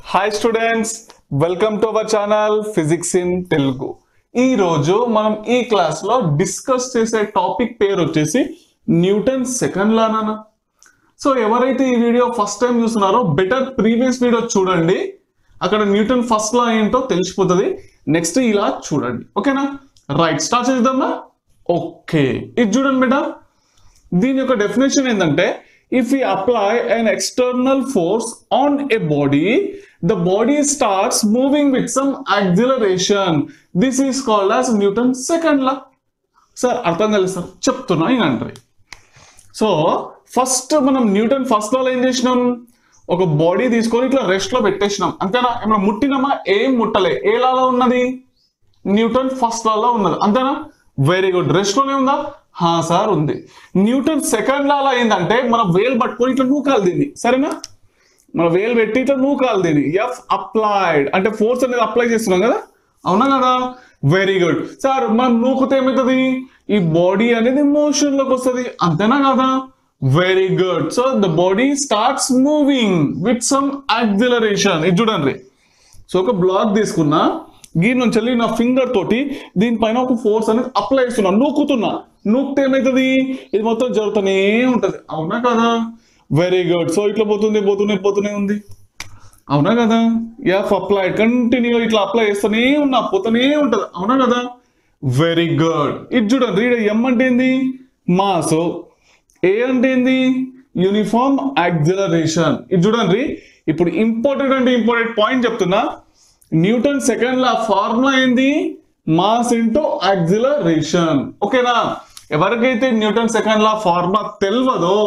Hi students welcome to our channel physics in Telugu ఈ రోజు మనం ఈ క్లాస్ లో డిస్కస్ చేసే టాపిక్ పేరు వచ్చేసి న్యూటన్ సెకండ్ లానా సో ఎవరైతే ఈ వీడియో ఫస్ట్ టైం చూస్తున్నారో బెటర్ ప్రీవియస్ వీడియో చూడండి అక్కడ న్యూటన్ ఫస్ట్ లా ఏంటో తెలిసిపోతుంది నెక్స్ట్ ఇలా చూడండి ఓకేనా రైట్ స్టార్ట్ చేద్దామా ఓకే ఇది చూడండి బేటా దీని యొక్క డెఫినేషన్ ఏంటంటే if you apply an external force on a body the body starts moving with some acceleration this is called as Newton second law sir అర్థం కాలేదు సార్ చెప్తున్నా ఇంక అంటారు సో ఫస్ట్ మనం న్యూటన్ ఫస్ట్ లో ఏం చేసినాం ఒక బాడీ తీసుకొని ఇట్లా రెస్ట్ లో పెట్టేసినాం అంతేనా ఏమైనా ముట్టినామా ఏం ముట్టలే ఏ లాలో ఉన్నది న్యూటన్ ఫస్ట్ లాలో ఉన్నది అంతేనా వెరీ గుడ్ రెస్ట్ లోనే ఉందా హా సార్ ఉంది న్యూటన్ సెకండ్ లాలో ఏంటంటే మన వేలు పట్టుకొని ఇట్లా నూకాలి దీన్ని సరేనా మన వేలు పెట్టి ఇట్లా నూకాలి దీన్ని ఎఫ్ అప్లైడ్ అంటే ఫోర్స్ అనేది అప్లై చేస్తున్నాం కదా అవునా కదా వెరీ గుడ్ సార్ మనం నూకుతే ఏమవుతుంది ఈ బాడీ అనేది మోషన్ లోకి వస్తుంది అంతేనా కదా very good so the body starts moving with some acceleration ఇది చూడండి సో ఒక బ్లాక్ తీసుకున్నా దీని నుంచి వెళ్ళి నా ఫింగర్ తోటి దీనిపైన ఒక ఫోర్స్ అనేది అప్లై చేస్తున్నా నూకుతున్నా నూకితే ఏమవుతుంది ఇది మొత్తం జరుగుతూనే ఉంటది అవునా కదా వెరీ గుడ్ సో ఇట్లా పోతుంది పోతూనే పోతూనే ఉంది అవునా కదా ఎఫ్ అప్లై కంటిన్యూ ఇట్లా అప్లై చేస్తూనే ఉన్నా పోతూనే ఉంటది అవునా కదా వెరీ గుడ్ ఇది చూడండి రీడ్ ఎం అంటే ఏంది మాస్ ఏ అంటే ఏంది యూనిఫామ్ యాక్సిలరేషన్ ఇది చూడండి ఇప్పుడు ఇంపార్టెంట్ అంటే ఇంపార్టెంట్ పాయింట్ చెప్తున్నా న్యూటన్ సెకండ్ లా ఫార్ములా ఏంది మాస్ ఇంటూ యాక్సిలరేషన్ ఓకేనా ఎవరికైతే న్యూటన్ సెకండ్ లా ఫార్ములా తెలియదో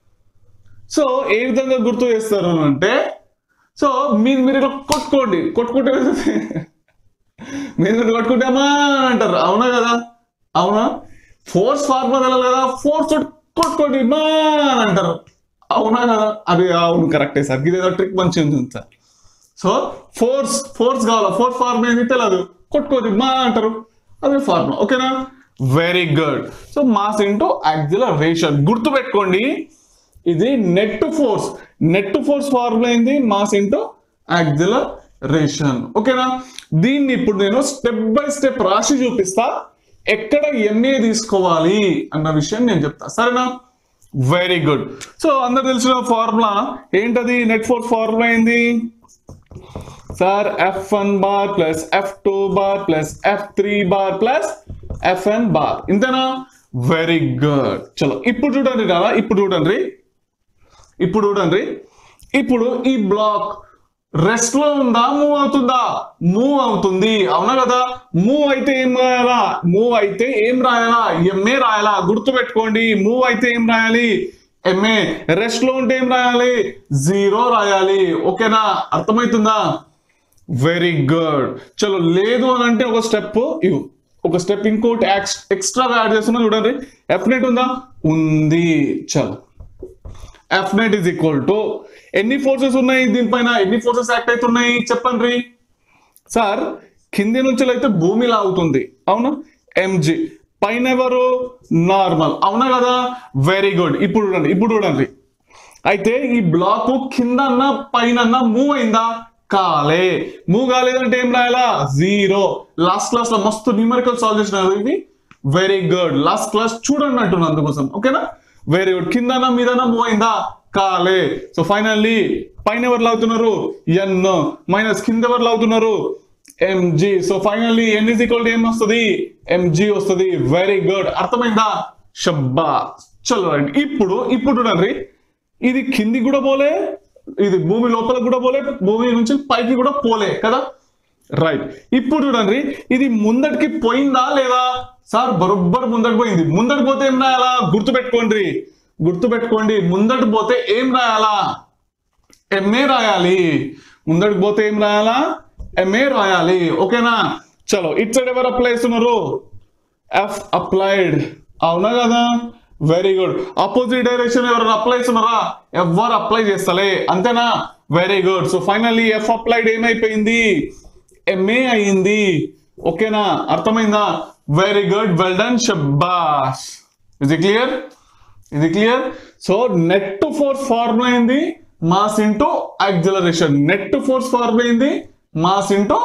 సో ఏ విధంగా గుర్తు చేస్తారు అని అంటే సో మీరు మీరు ఇట్లా కొట్టుకోండి కొట్టుకుంటే మీరు మీరు కొట్టుకుంటామా అని అంటారు అవునా కదా అవునా ఫోర్స్ ఫార్ములా తెలదు కదా ఫోర్స్ కొట్టుకోండి మా అని అంటారు అవునా కదా అది అవును కరెక్టే సార్ ఇది ఏదో ట్రిక్ మంచిగా ఉంది సార్ సో ఫోర్స్ ఫోర్స్ కావాలా ఫోర్స్ ఫార్ములా ఏంది తెలియదు కొట్టుకోండి మా అంటారు అదే ఫార్ములా ఓకేనా very good so mass into acceleration గుర్తు పెట్టుకోండి ఇది net force net force formula ఏంది మాస్ ఇంటూ యాక్సిలరేషన్ ఓకేనా దీన్ని ఇప్పుడు నేను స్టెప్ బై స్టెప్ రాసి చూపిస్తా ఎక్కడ ఎంఏ తీసుకోవాలి అన్న విషయం నేను చెప్తా సరేనా వెరీ గుడ్ సో అందరు తెలిసిన ఫార్ములా ఏంటది నెట్ ఫోర్స్ ఫార్ములా ఏంది sir F one bar plus F two bar plus F three bar plus F N bar ఇంతేనా వెరీ గుడ్ చలో ఇప్పుడు చూడండి కదా ఇప్పుడు చూడండి ఇప్పుడు చూడండి ఇప్పుడు ఈ బ్లాక్ రెస్ట్ లో ఉందా మూవ్ అవుతుందా మూవ్ అవుతుంది అవునా కదా మూవ్ అయితే ఏం రాయాలా మూవ్ అయితే ఏం రాయాలా ఎంఏ రాయాలా గుర్తు పెట్టుకోండి మూవ్ అయితే ఏం రాయాలి ఎంఏ రెస్ట్ లో ఉంటే ఏం రాయాలి జీరో రాయాలి ఓకేనా అర్థమవుతుందా వెరీ గుడ్ చలో లేదు అని అంటే ఒక స్టెప్ ఇవ్వు ఒక స్టెప్ ఇంకోటి ఎక్స్ట్రా యాడ్ చేస్తున్నా చూడండి ఎఫ్ నెట్ ఉందా ఉంది చలో F net is equal to ఎన్ని ఫోర్సెస్ ఉన్నాయి దీనిపైన ఎన్ని ఫోర్సెస్ యాక్ట్ అవుతున్నాయి చెప్పండి సార్ కింది నుంచి అయితే భూమి లాగుతుంది అవునా ఎంజి పైన ఎవరు నార్మల్ అవునా కదా వెరీ గుడ్ ఇప్పుడు చూడండి ఇప్పుడు చూడండి అయితే ఈ బ్లాక్ కింద పైన మూవ్ అయిందా కాలే మూవ్ కాలేదంటే ఏం రాయాలా జీరో లాస్ట్ క్లాస్ లో మస్తు న్యూమరికల్ సాల్వ్ చేసిన ఇది వెరీ గుడ్ లాస్ట్ క్లాస్ చూడండి అంటున్నా అందుకోసం ఓకేనా వెరీ గుడ్ కిందన మీదన మూవ్ అయిందా కాలే సో ఫైనల్లీ పైన ఎవరు లాగుతున్నారు ఎన్ మైనస్ కింద ఎవరు లాగుతున్నారు M G so finally N is equal ఏం వస్తుంది ఎంజి వస్తుంది వెరీ గుడ్ అర్థమైందా షబ్బా చలో రైట్ ఇప్పుడు ఇప్పుడు చూడండి ఇది కింది కూడా పోలే ఇది భూమి లోపల కూడా పోలే భూమి నుంచి పైకి కూడా పోలే కదా రైట్ ఇప్పుడు చూడండి ఇది ముందటికి పోయిందా లేదా సార్ బరొబ్బర్ ముందటి పోయింది ముందటి పోతే ఏం రాయాలా గుర్తు పెట్టుకోండి గుర్తు పెట్టుకోండి ముందటి పోతే ఏం రాయాలా ఎంఏ రాయాలి ముందటికి పోతే ఏం రాయాలా ఎంఏ రాయాలి ఓకేనా చలో ఇట్ సైడ్ ఎవరు అప్లై చేస్తున్నారు ఎఫ్ అప్లైడ్ అవునా కదా వెరీ గుడ్ ఆపోజిట్ డైరెక్షన్ ఎవరు అప్లై చేస్తున్నారా ఎవరు అప్లై చేస్తలే అంతేనా very good so finally F applied ఏమైపోయింది ఎంఏ అయింది ఓకేనా అర్థమైందా వెరీ గుడ్ వెల్ డన్ షబ్బాస్ ఇది క్లియర్ ఇది clear so net force formula ఏంది mass into acceleration net force formula ఏంది మాస్ ఇంటూ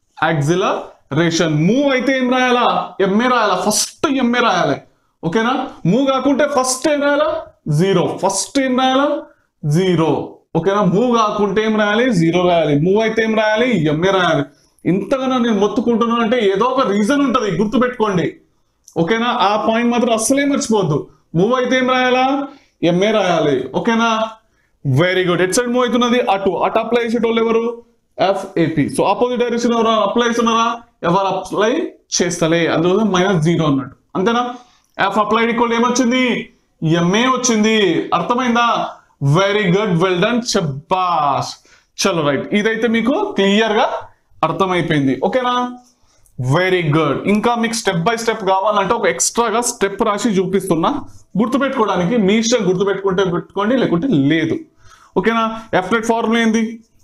యాక్సిలరేషన్ మూవ్ అయితే ఏం రాయాలా ఎంఏ రాయాలా ఫస్ట్ ఎంఏ రాయాలి ఓకేనా మూవ్ కాకుంటే ఫస్ట్ ఏం రాయాలా జీరో ఫస్ట్ ఏం రాయాలా జీరో ఓకేనా మూవ్ కాకుంటే ఏం రాయాలి జీరో రాయాలి మూవ్ అయితే ఏం రాయాలి ఎంఏ రాయాలి ఇంతగానో నేను మొత్తుకుంటున్నాను అంటే ఏదో ఒక రీజన్ ఉంటది గుర్తుపెట్టుకోండి ఓకేనా ఆ పాయింట్ మాత్రం అస్సలే మర్చిపోవద్దు మూవ్ అయితే ఏం రాయాలా ఎంఏ రాయాలి ఓకేనా వెరీ గుడ్ ఎట్ సైడ్ మూవ్ అవుతున్నది అటు అటు అప్లై చేసేటోళ్ళు ఎవరు ఎఫ్ఏపి సో ఆపోజిట్ డైరెక్షన్ ఎవరు అప్లై చేస్తున్నారా ఎవరు అప్లై చేస్తలే అందువల్ల మైనస్ జీరో అన్నట్టు అంతేనా ఎఫ్ అప్లైడ్ ఈక్వల్ ఏమొచ్చింది ఎంఏ వచ్చింది అర్థమైందా వెరీ గుడ్ వెల్ డన్ చబ్బాస్ చలో రైట్ ఇదైతే మీకు క్లియర్ గా అర్థమైపోయింది ఓకేనా వెరీ గుడ్ ఇంకా మీకు స్టెప్ బై స్టెప్ కావాలంటే ఒక ఎక్స్ట్రాగా స్టెప్ రాసి చూపిస్తున్నా గుర్తుపెట్టుకోవడానికి మీ ఇష్టం గుర్తుపెట్టుకుంటే పెట్టుకోండి లేకుంటే లేదు ఓకేనా ఎఫ్ నెట్ ఫార్ములా ఏంది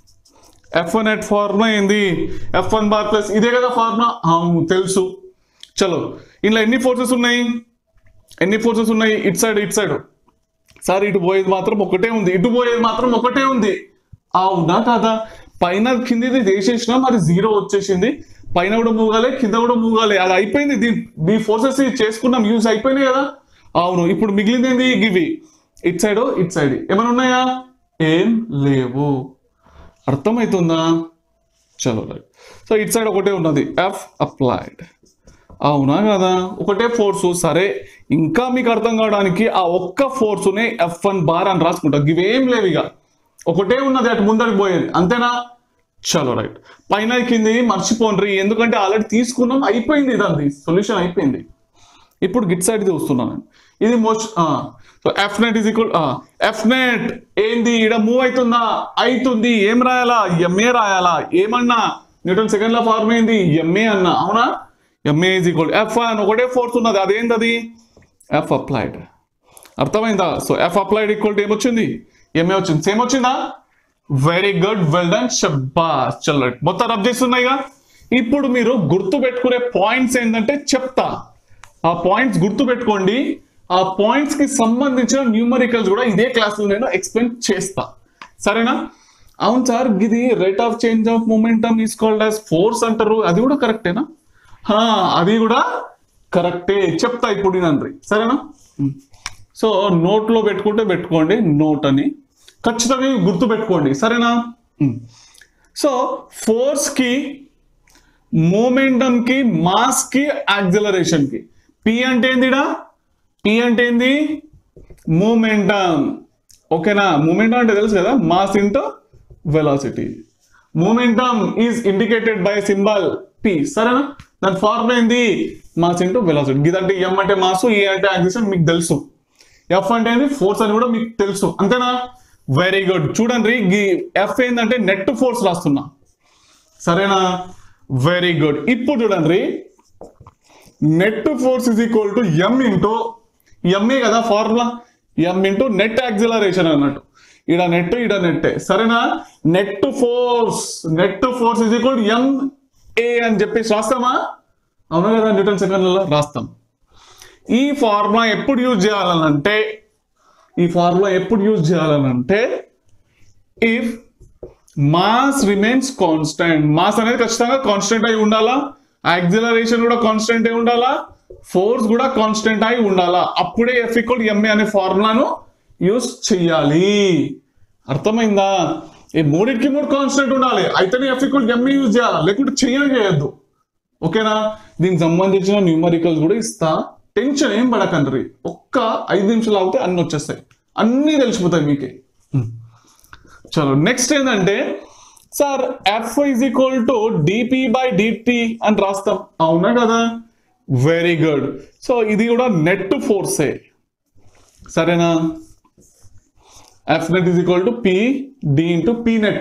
ఎఫ్ వన్ నెట్ ఫార్ములా ఏంది ఎఫ్ వన్ బార్ ప్లస్ ఇదే కదా ఫార్ములా అవును తెలుసు చలో ఇందులో ఎన్ని ఫోర్సెస్ ఉన్నాయి ఎన్ని ఫోర్సెస్ ఉన్నాయి ఇట్ సైడ్ ఇట్ సైడ్ సార్ ఇటు పోయేది మాత్రం ఒకటే ఉంది ఇటు పోయేది మాత్రం ఒకటే ఉంది అవునా కాదా పైన కిందిది చేసేసినా మరి జీరో వచ్చేసింది పైన కూడా మూగాలి కింద కూడా మూగాలి అది అయిపోయింది దీ ఈ ఫోర్సెస్ చేసుకున్నాం యూజ్ అయిపోయినాయి కదా అవును ఇప్పుడు మిగిలింది ఏంది గివి ఇట్ సైడ్ ఇట్ సైడ్ ఏమైనా ఉన్నాయా ఏం లేవు అర్థమవుతుందా చలో రైట్ సో ఇట్ సైడ్ ఒకటే ఉన్నది ఎఫ్ అప్లైడ్ అవునా కదా ఒకటే ఫోర్సు సరే ఇంకా మీకు అర్థం కావడానికి ఆ ఒక్క ఫోర్సునే ఎఫ్ వన్ బార్ అని రాసుకుంటా ఇవేం లేవు ఇక ఒకటే ఉన్నది అటు ముందరికి పోయేది అంతేనా చలో రైట్ పైన కింది మర్చిపోండ్రి ఎందుకంటే ఆల్రెడీ తీసుకున్నాం అయిపోయింది ఇదండి సొల్యూషన్ అయిపోయింది ఇప్పుడు గిట్ సైడ్ చూస్తున్నాను నేను. ఇది most so F net is equal F net ఏంది ఇక్కడ మూవ్ అవుతుందా అవుతుంది ఏం రాయాలా ఎంఏ రాయాలా ఏమన్నా న్యూటన్ సెకండ్ లా ఫార్మ్ ఏంది ఎంఏ అన్న అవునా ఎంఏ ఈజ్ ఈక్వల్ ఎఫ్ అని ఒకటే ఫోర్స్ ఉన్నది అదేంటది ఎఫ్ అప్లైడ్ అర్థమైందా so F applied equal to ఏమొచ్చింది ఎంఏ వచ్చింది సేమ్ వచ్చిందా వెరీ గుడ్ వెల్ డన్ షబ్బాస్ చల్ మొత్తం రబ్ చేస్తున్నాయిగా ఇప్పుడు మీరు గుర్తు పెట్టుకునే పాయింట్స్ ఏంటంటే చెప్తా ఆ పాయింట్స్ గుర్తు పెట్టుకోండి ఆ పాయింట్స్ కి సంబంధించిన న్యూమరికల్స్ కూడా ఇదే క్లాస్ లో నేను ఎక్స్ప్లెయిన్ చేస్తా సరేనా అవును సార్ ఇది rate of change of momentum is called as force అంటారు అది కూడా కరెక్టేనా హా, అది కూడా కరెక్టే చెప్తా ఇప్పుడు నండ్రి సరేనా సో నోట్ లో పెట్టుకుంటే పెట్టుకోండి నోట్ అని ఖచ్చితంగా ఇవి గుర్తు పెట్టుకోండి సరేనా సో ఫోర్స్ కి మూమెంటమ్ కి మాస్ కి యాక్సిలరేషన్ కి పి అంటే ఏందిడా పి అంటే ఏంది మూమెంటమ్ ఓకేనా మూమెంటం అంటే తెలుసు కదా mass into velocity momentum is indicated by symbol P సరేనా దాని ఫార్ములా ఏంది మాస్ ఇంటూ వెలాసిటీ ఇదంటే ఎం అంటే మాస్ ఈ అంటే యాక్సిలేషన్ మీకు తెలుసు ఎఫ్ అంటే ఏంది ఫోర్స్ అని కూడా మీకు తెలుసు అంతేనా వెరీ గుడ్ చూడండి ఎఫ్ ఏంటంటే నెట్ ఫోర్స్ రాస్తున్నా సరేనా వెరీ గుడ్ ఇప్పుడు చూడండి net force is equal to M into M A కదా formula M into net acceleration అన్నట్టు ఇడ నెట్ ఇడ నెట్టే సరేనా net force net force is equal to M A అని చెప్పేసి రాస్తామా అవునా కదా న్యూటన్ సెకండ్లలో రాస్తాం ఈ ఫార్ములా ఎప్పుడు యూజ్ చేయాలనంటే ఈ ఫార్ములా ఎప్పుడు యూజ్ చేయాలనంటే if mass remains constant mass అనేది ఖచ్చితంగా కాన్స్టెంట్ అయి ఉండాలా యాక్సిలరేషన్ కూడా కాన్స్టెంట్ అయి ఉండాలా ఫోర్స్ కూడా కాన్స్టెంట్ అయి ఉండాలా అప్పుడే ఎఫ్ ఈక్వల్ ఎంఏ అనే ఫార్ములాను యూస్ చెయ్యాలి అర్థమైందా ఈ మూడింటికి మూడు కాన్స్టెంట్ ఉండాలి అయితేనే ఎఫ్ ఈక్వల్ ఎంఏ యూజ్ చేయాలి లేకుంటే చెయ్యని చేయొద్దు ఓకేనా దీనికి సంబంధించిన న్యూమరికల్స్ కూడా ఇస్తా టెన్షన్ ఏం పడకండ్రి ఒక్క ఐదు నిమిషాలు అవుతే అన్ని వచ్చేస్తాయి అన్నీ తెలిసిపోతాయి మీకే చలో నెక్స్ట్ ఏంటంటే sir F is equal to DP by DT అని రాస్తాం అవునా కదా వెరీ గుడ్ సో ఇది కూడా నెట్ ఫోర్సే సరేనా F net is equal to P D into P net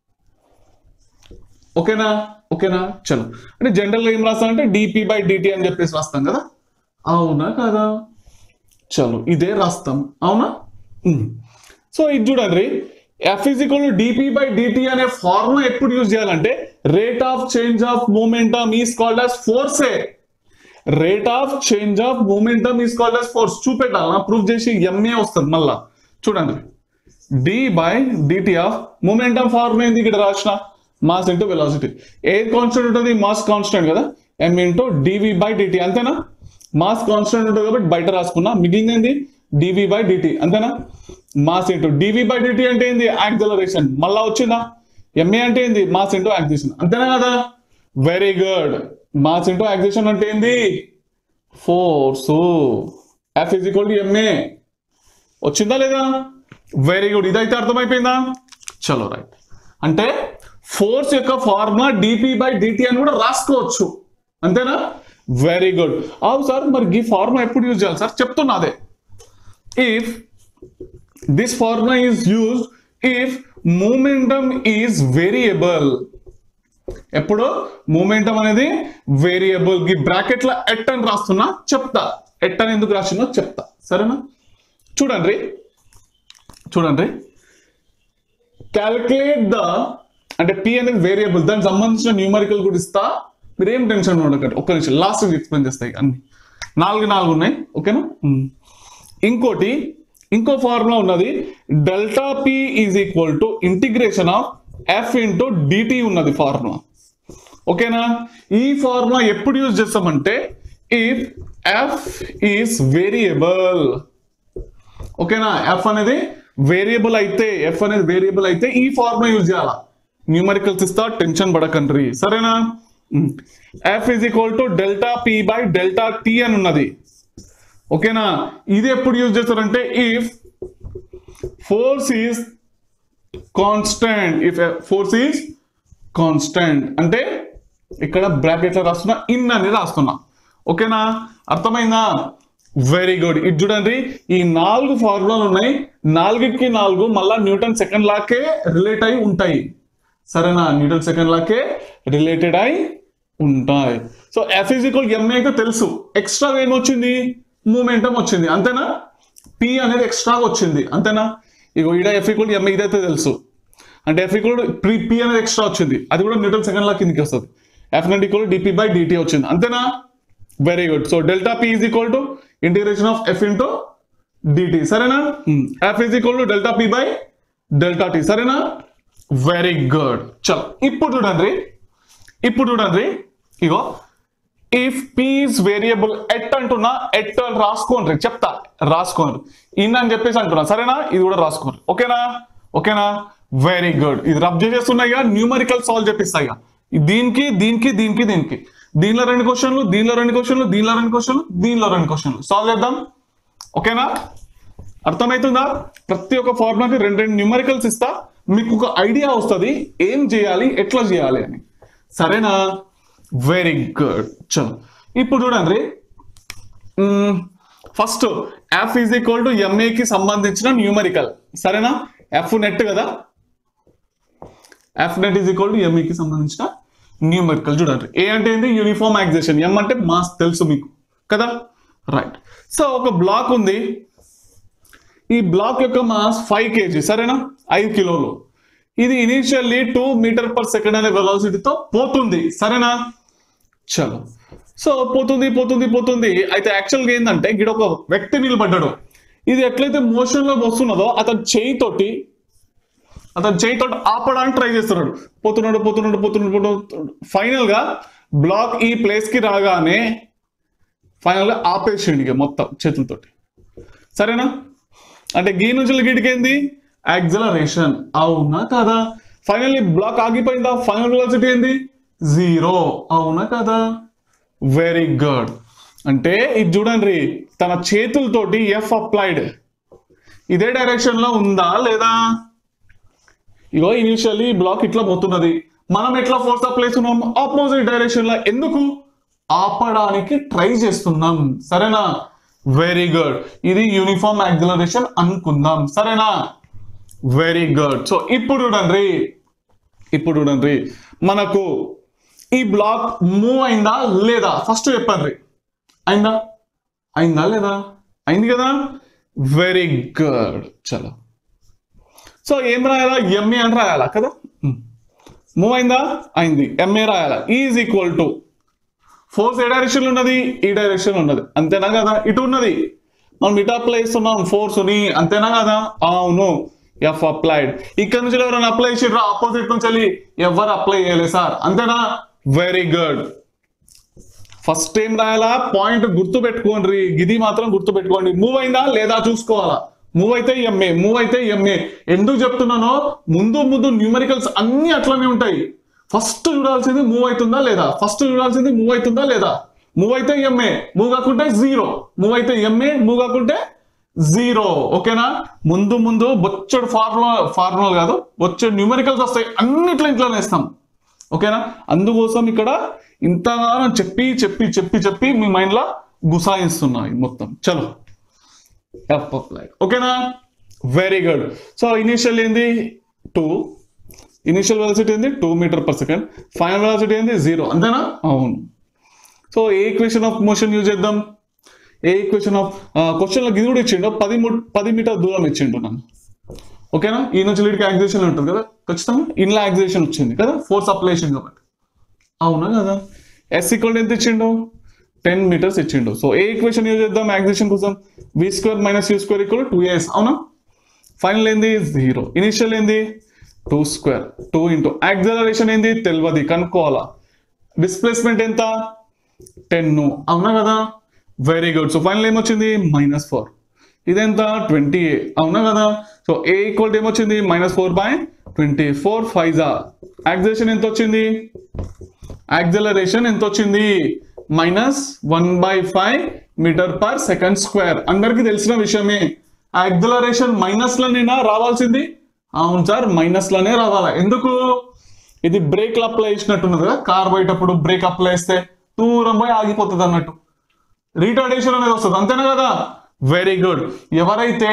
ఓకేనా ఓకేనా చలో అంటే జనరల్గా ఏం రాస్తాం అంటే డిపి బై డిటి అని చెప్పేసి రాస్తాం కదా అవునా కదా చలో ఇదే రాస్తాం అవునా సో ఇది చూడండి F equal to DP by D T అనే ఫార్ములా ఎప్పుడు యూజ్ చేయాలంటే rate of change of momentum is called as ఫోర్సే rate of change of momentum is called as force చూపెట్టాలి ప్రూఫ్ చేసి ఎంఏ వస్తుంది మళ్ళా చూడండి D by DT of momentum form ఏంది ఇక్కడ రాసిన మాస్ ఇంటూ వెలాసిటీ ఏది కాన్స్టెంట్ ఉంటుంది మాస్ కాన్స్టెంట్ కదా M into D V by D T అంతేనా మాస్ కాన్స్టెంట్ ఉంటుంది కాబట్టి బయట రాసుకున్నా మిగిలింది ఏంది డివి బై డిటి అంతేనా mass into D V by D T అంటే ఏంది యాక్సలరేషన్ మళ్ళా వచ్చిందా ఎంఏ అంటే ఏంది మాస్ ఇంటూ యాక్సిలేషన్ అంతేనా కదా very good mass into acceleration అంటే ఏంది force F is equal to M A వచ్చిందా లేదా వెరీ గుడ్ ఇదైతే అర్థమైపోయిందా చలో రైట్ అంటే ఫోర్స్ యొక్క ఫార్ములా డిపి బై డిటి అని కూడా రాసుకోవచ్చు అంతేనా వెరీ గుడ్ అవు సార్ మరి ఈ ఫార్ములా ఎప్పుడు యూజ్ చేయాలి సార్ చెప్తున్నా అదే if this formula is use if momentum is variable ఎప్పుడు మూమెంటం అనేది వేరియబుల్ ఈ బ్రాకెట్ లో ఎట్ అని రాస్తున్నా చెప్తా ఎట్ అని ఎందుకు రాసిందో చెప్తా సరేనా చూడండి చూడండి క్యాలిక్యులేట్ ద అంటే పి అనేది వేరియబుల్ దానికి సంబంధించిన న్యూమరికల్ కూడా ఇస్తా మీరు ఏం టెన్షన్ ఉండకండి ఒక్క నిమిషం లాస్ట్ ఎక్స్ప్లెయిన్ చేస్తాయి అన్ని నాలుగు నాలుగు ఉన్నాయి ఓకేనా ఉమ్. ఇంకోటి ఇంకో ఫార్ములా ఉన్నది delta P is equal to integration of F into D T ఉన్నది ఫార్ములా ఓకేనా ఈ ఫార్ములా ఎప్పుడు యూజ్ చేస్తామంటే ఇఫ్ ఎఫ్ ఈస్ వేరియబుల్ ఓకేనా ఎఫ్ అనేది వేరియబుల్ అయితే ఎఫ్ అనేది వేరియబుల్ అయితే ఈ ఫార్ములా యూజ్ చేయాలా న్యూమరికల్స్ ఇస్తా టెన్షన్ పడకండ్రి సరేనా F is equal to delta P by delta T అని ఉన్నది ఓకేనా ఇది ఎప్పుడు యూజ్ చేస్తారంటే if force is constant if force is constant అంటే ఇక్కడ బ్రాకెట్ లో రాస్తున్నా ఇన్ అని రాస్తున్నా ఓకేనా అర్థమైందా వెరీ గుడ్ ఇది చూడండి ఈ నాలుగు ఫార్ములాలు ఉన్నాయి నాలుగిటికి నాలుగు మళ్ళా న్యూటన్ సెకండ్ లాకే రిలేట్ అయి ఉంటాయి సరేనా న్యూటన్ సెకండ్ లాకే రిలేటెడ్ అయి ఉంటాయి so F is equal M A అయితే తెలుసు ఎక్స్ట్రా ఏమొచ్చింది మూమెంటం వచ్చింది అంతేనా పి అనేది ఎక్స్ట్రాగా వచ్చింది అంతేనా ఇగో ఈడ ఎఫ్ ఈక్వల్ ఎంఏ ఇదైతే తెలుసు అంటే ఎఫ్ ఈక్వల్ ప్రీ పి అనేది ఎక్స్ట్రా వచ్చింది అది కూడా న్యూటన్ సెకండ్ లా కిందకి వస్తుంది F net equal DP by D T వచ్చింది అంతేనా very good so delta P is equal to integration of F into D T సరేనా F is equal to delta P by delta T సరేనా very good చలో ఇప్పుడు చూడండి ఇప్పుడు చూడండి ఇగో if P is variable at అంటున్నా ఎట్ అని రాసుకోండి చెప్తా రాసుకోండి ఇన్ అని చెప్పేసి అంటున్నా సరేనా ఇది కూడా రాసుకోండి ఓకేనా ఓకేనా వెరీ గుడ్ ఇది రబ్ చేసేస్తున్నాయి న్యూమరికల్ సాల్వ్ చేపిస్తాయి ఇక. దీనికి దీనికి దీనికి దీనికి దీనిలో రెండు క్వశ్చన్లు దీనిలో రెండు క్వశ్చన్లు దీనిలో రెండు క్వశ్చన్లు దీనిలో రెండు క్వశ్చన్లు సాల్వ్ చేద్దాం ఓకేనా అర్థమవుతుందా ప్రతి ఒక్క ఫార్ములాకి రెండు రెండు న్యూమరికల్స్ ఇస్తా మీకు ఒక ఐడియా వస్తుంది ఏం చేయాలి ఎట్లా చేయాలి అని సరేనా వెరీ గుడ్ చలో ఇప్పుడు చూడండి first F is equal to ఎంఏకి సంబంధించిన న్యూమరికల్ సరేనా ఎఫ్ నెట్ కదా F net is equal to ఎంఈకి సంబంధించిన న్యూమరికల్ చూడండి ఏ అంటే ఏంటి యూనిఫామ్ యాక్సేషన్ ఎం అంటే మాస్ తెలుసు మీకు కదా రైట్ సో ఒక బ్లాక్ ఉంది ఈ బ్లాక్ యొక్క మాస్ ఫైవ్ కేజీ సరేనా ఐదు కిలోలు ఇది initially two metre per second అనే వెలాసిటీతో పోతుంది సరేనా చలో సో పోతుంది పోతుంది పోతుంది అయితే యాక్చువల్గా ఏంటంటే ఇక్కడ ఒక వ్యక్తి నిలబడ్డాడు ఇది ఎట్లయితే మోషన్ లో వస్తున్నదో అతను చేయితోటి అతను చేయితో ఆపడానికి ట్రై చేస్తున్నాడు పోతున్నాడు పోతున్నాడు పోతున్నాడు పోతున్నాడు ఫైనల్ గా బ్లాక్ ఈ ప్లేస్ కి రాగానే ఫైనల్ గా ఆపేసిండు ఇక మొత్తం చేతులతోటి సరేనా అంటే గీ నుంచి గిడికేంది యాక్సలరేషన్ అవునా కదా ఫైనల్లీ బ్లాక్ ఆగిపోయిందా ఫైనల్ వెలాసిటీ ఏంది జీరో అవునా కదా వెరీ గుడ్ అంటే ఇది చూడండి తన చేతులతోటి ఎఫ్ అప్లైడ్ ఇదే డైరెక్షన్ లో ఉందా లేదా ఇగో ఇనిషియల్లీ బ్లాక్ ఇట్లా పోతున్నది మనం ఎట్లా ఫోర్స్ అప్లై చేస్తున్నాం ఆపోజిట్ డైరెక్షన్ లో ఎందుకు ఆపడానికి ట్రై చేస్తున్నాం సరేనా వెరీ గుడ్ ఇది యూనిఫామ్ యాక్సిలరేషన్ అనుకుందాం సరేనా వెరీ గుడ్ సో ఇప్పుడు చూడండి ఇప్పుడు చూడండి మనకు ఈ బ్లాక్ మూవ్ అయిందా లేదా ఫస్ట్ చెప్పండి అయిందా అయిందా లేదా అయింది కదా వెరీ గుడ్ చలో సో ఏం రాయాలా ఎంఏ అని రాయాలా కదా మూవ్ అయిందా అయింది ఎంఏ రాయాలా ఈజ్ ఈక్వల్ టు ఫోర్స్ ఏ డైరెక్షన్ ఉన్నది ఈ డైరెక్షన్ ఉన్నది అంతేనా కదా ఇటు ఉన్నది మనం ఇటు అప్లై చేస్తున్నాం ఫోర్స్ ని అంతేనా కదా అవును ఎఫ్ అప్లైడ్ ఇక్కడ నుంచి ఎవరైనా అప్లై చేసిర్రా ఆపోజిట్ నుంచి వెళ్ళి ఎవరు అప్లై చేయలేదు సార్ అంతేనా వెరీ గుడ్ ఫస్ట్ ఏం రాయాలా పాయింట్ గుర్తు పెట్టుకోండి ఇది మాత్రం గుర్తు పెట్టుకోండి మూవ్ అయిందా లేదా చూసుకోవాలా మూవ్ అయితే ఎంఏ మూవ్ అయితే ఎంఏ ఎందుకు చెప్తున్నానో ముందు ముందు న్యూమరికల్స్ అన్ని అట్లనే ఉంటాయి ఫస్ట్ చూడాల్సింది మూవ్ అవుతుందా లేదా ఫస్ట్ చూడాల్సింది మూవ్ అవుతుందా లేదా మూవ్ అయితే ఎంఏ మూవ్ కాకుంటే జీరో మూవ్ అయితే ఎంఏ మూవ్ కాకుంటే జీరో ఓకేనా ముందు ముందు బొచ్చడు ఫార్ములా ఫార్ములా కాదు బొచ్చడు న్యూమరికల్స్ వస్తాయి అన్నిట్లో ఇంట్లోనే ఇస్తాం ఓకేనా అందుకోసం ఇక్కడ ఇంతగానో చెప్పి చెప్పి చెప్పి చెప్పి మీ మైండ్ లో గుసాయిస్తున్నా ఇది మొత్తం చలో ఎఫ్ అప్లైడ్ ఓకేనా వెరీ గుడ్ సో ఇనిషియల్ ఏంది టూ ఇనిషియల్ వెలాసిటీ ఏంది two metre per second final velocity ఏంది జీరో అంతేనా అవును so A equation of motion use చేద్దాం ఏ ఈక్వేషన్ ఆఫ్ క్వశ్చన్లో గిది కూడా ఇచ్చిండు పది ము- పది మీటర్ దూరం ఇచ్చిండు నన్ను ఓకేనా ఈ నుంచి లీడ్కి యాక్సిలేషన్ ఉంటుంది కదా ఖచ్చితంగా ఇన్లా యాక్సిలేషన్ వచ్చింది కదా ఫోర్స్ అప్లేషన్ కాబట్టి అవునా కదా ఎస్ ఈక్వల్ ఎంత ఇచ్చిండు టెన్ మీటర్స్ ఇచ్చిండు సో ఏ ఈక్వేషన్ యూజ్ చేద్దాం యాక్సిలేషన్ కోసం v square minus u square equal two s అవునా ఫైనల్ ఏంది జీరో ఇనిషియల్ ఏంది two square two into acceleration ఏంది తెలియదు కనుక్కోవాలా డిస్ప్లేస్మెంట్ ఎంత టెన్ అవునా కదా వెరీ గుడ్ సో ఫైనల్ ఏమొచ్చింది మైనస్ ఫోర్ ఇదెంత ట్వంటీ అవునా కదా సో ఏ ఈక్వల్ ఏమొచ్చింది minus four by twenty four five జా యాక్సలేషన్ ఎంత వచ్చింది యాక్సలరేషన్ ఎంత వచ్చింది minus one by five metre per second square అందరికీ తెలిసిన విషయమే యాక్సలరేషన్ మైనస్ లోనేనా రావాల్సింది అవును సార్ మైనస్ లోనే రావాలా ఎందుకు ఇది బ్రేక్ అప్లై చేసినట్టున్నది కదా కార్ పోయేటప్పుడు బ్రేక్ అప్లై చేస్తే దూరం పోయి ఆగిపోతుంది అన్నట్టు రీటార్డేషన్ అనేది వస్తుంది అంతేనా కదా వెరీ గుడ్ ఎవరైతే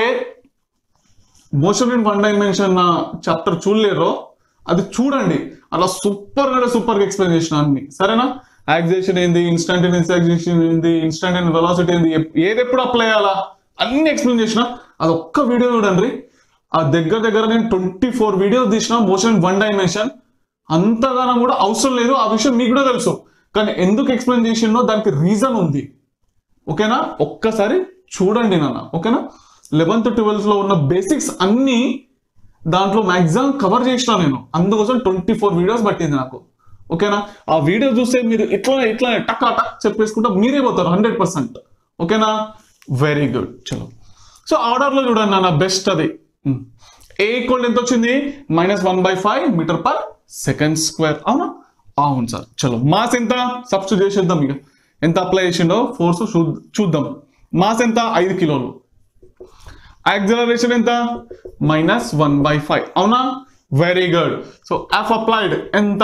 motion in one dimension chapter చూడలేరో అది చూడండి అలా సూపర్ గా సూపర్ గా ఎక్స్ప్లెయిన్ చేసిన అన్ని సరేనా యాక్సేషన్ ఏంది ఇన్స్టంటేనియస్ యాక్సేషన్ ఏంది ఇన్స్టంటేనియస్ వెలాసిటీ ఏంది ఎప్- ఏది ఎప్పుడు అప్లై అయ్యాలా అన్ని ఎక్స్ప్లెయిన్ చేసిన అది ఒక్క వీడియో చూడండి ఆ దగ్గర దగ్గర నేను ట్వంటీ ఫోర్ వీడియోస్ తీసిన మోషన్ వన్ డైమెన్షన్ అంతగానం కూడా అవసరం లేదు ఆ విషయం మీకు కూడా తెలుసు కానీ ఎందుకు ఎక్స్ప్లెయిన్ చేసిందో దానికి రీజన్ ఉంది ఓకేనా ఒక్కసారి చూడండి నాన్న ఓకేనా లెవెన్త్ ట్వెల్త్ లో ఉన్న బేసిక్స్ అన్ని దాంట్లో మాక్సిమం కవర్ చేసిన నేను అందుకోసం ట్వంటీ ఫోర్ వీడియోస్ పట్టింది నాకు ఓకేనా ఆ వీడియో చూస్తే మీరు ఇట్లా ఇట్లా టక్ టక్ చెప్పేసుకుంటా మీరే పోతారు హండ్రెడ్ పర్సెంట్ ఓకేనా వెరీ గుడ్ చలో సో ఆర్డర్ లో చూడండి నాన్న బెస్ట్ అది ఏ ఈక్వల్ ఎంత వచ్చింది minus one by five metre per second square అవునా అవును సార్ చలో మాస్ ఎంత సబ్స్టిట్యూట్ చేసేద్దాం ఇక ఎంత అప్లై చేసిండో ఫోర్స్ చూద్దాం మాస్ ఎంత ఐదు కిలోలు యాక్సలరేషన్ ఎంత మైనస్ వన్ బై ఫైవ్ అవునా very good so F applied ఎంత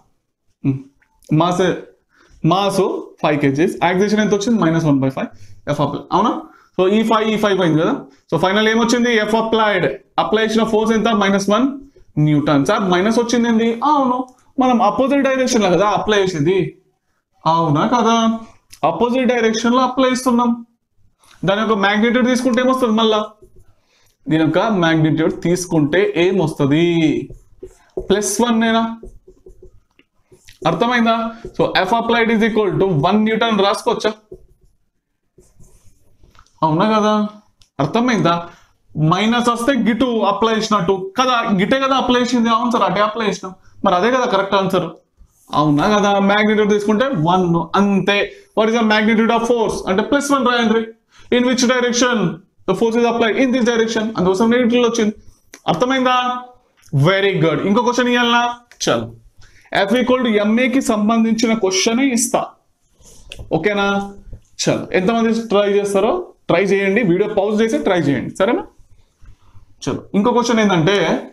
mass mass five kgs acceleration ఎంత వచ్చింది minus one by five F apply అవునా సో ఈ ఫైవ్ ఈ ఫైవ్ అయింది కదా సో ఫైనల్ ఏమొచ్చింది ఎఫ్ అప్లైడ్ అప్లై చేసిన ఫోర్స్ ఎంత minus one newton sir minus వచ్చింది ఏంది అవును మనం అపోజిట్ డైరెక్షన్ లో కదా అప్లై చేసేది అవునా కదా అపోజిట్ డైరెక్షన్ లో అప్లై చేస్తున్నాం దాని యొక్క మ్యాగ్నిట్యూడ్ తీసుకుంటే ఏమొస్తుంది మళ్ళా దీని యొక్క మ్యాగ్నిట్యూడ్ తీసుకుంటే ఏమొస్తుంది ప్లస్ వన్ నేనా అర్థమైందా so F applied is equal to one newton రాసుకోవచ్చా అవునా కదా అర్థమైందా మైనస్ వస్తే గిటు అప్లై చేసినట్టు కదా గిటే కదా అప్లై చేసింది అవును సార్ అటే అప్లై చేసినాం మరి అదే కదా కరెక్ట్ ఆన్సర్ అవునా కదా మ్యాగ్నిట్యూడ్ తీసుకుంటే వన్ అంతే what is the magnitude of force అంటే ప్లస్ వన్ రాయండి in which direction the force is apply in this direction అందుకోసం నెగిటివ్ వచ్చింది అర్థమైందా వెరీ గుడ్ ఇంకో క్వశ్చన్ ఇవ్వాలనా చలో ఎఫ్ ఈక్వల్ టు ఎంఏకి సంబంధించిన క్వశ్చన్ ఇస్తా ఓకేనా చలో ఎంతమంది ట్రై చేస్తారో ట్రై చేయండి వీడియో పౌజ్ చేసి ట్రై చేయండి సరేనా చలో ఇంకో క్వశ్చన్ ఏంటంటే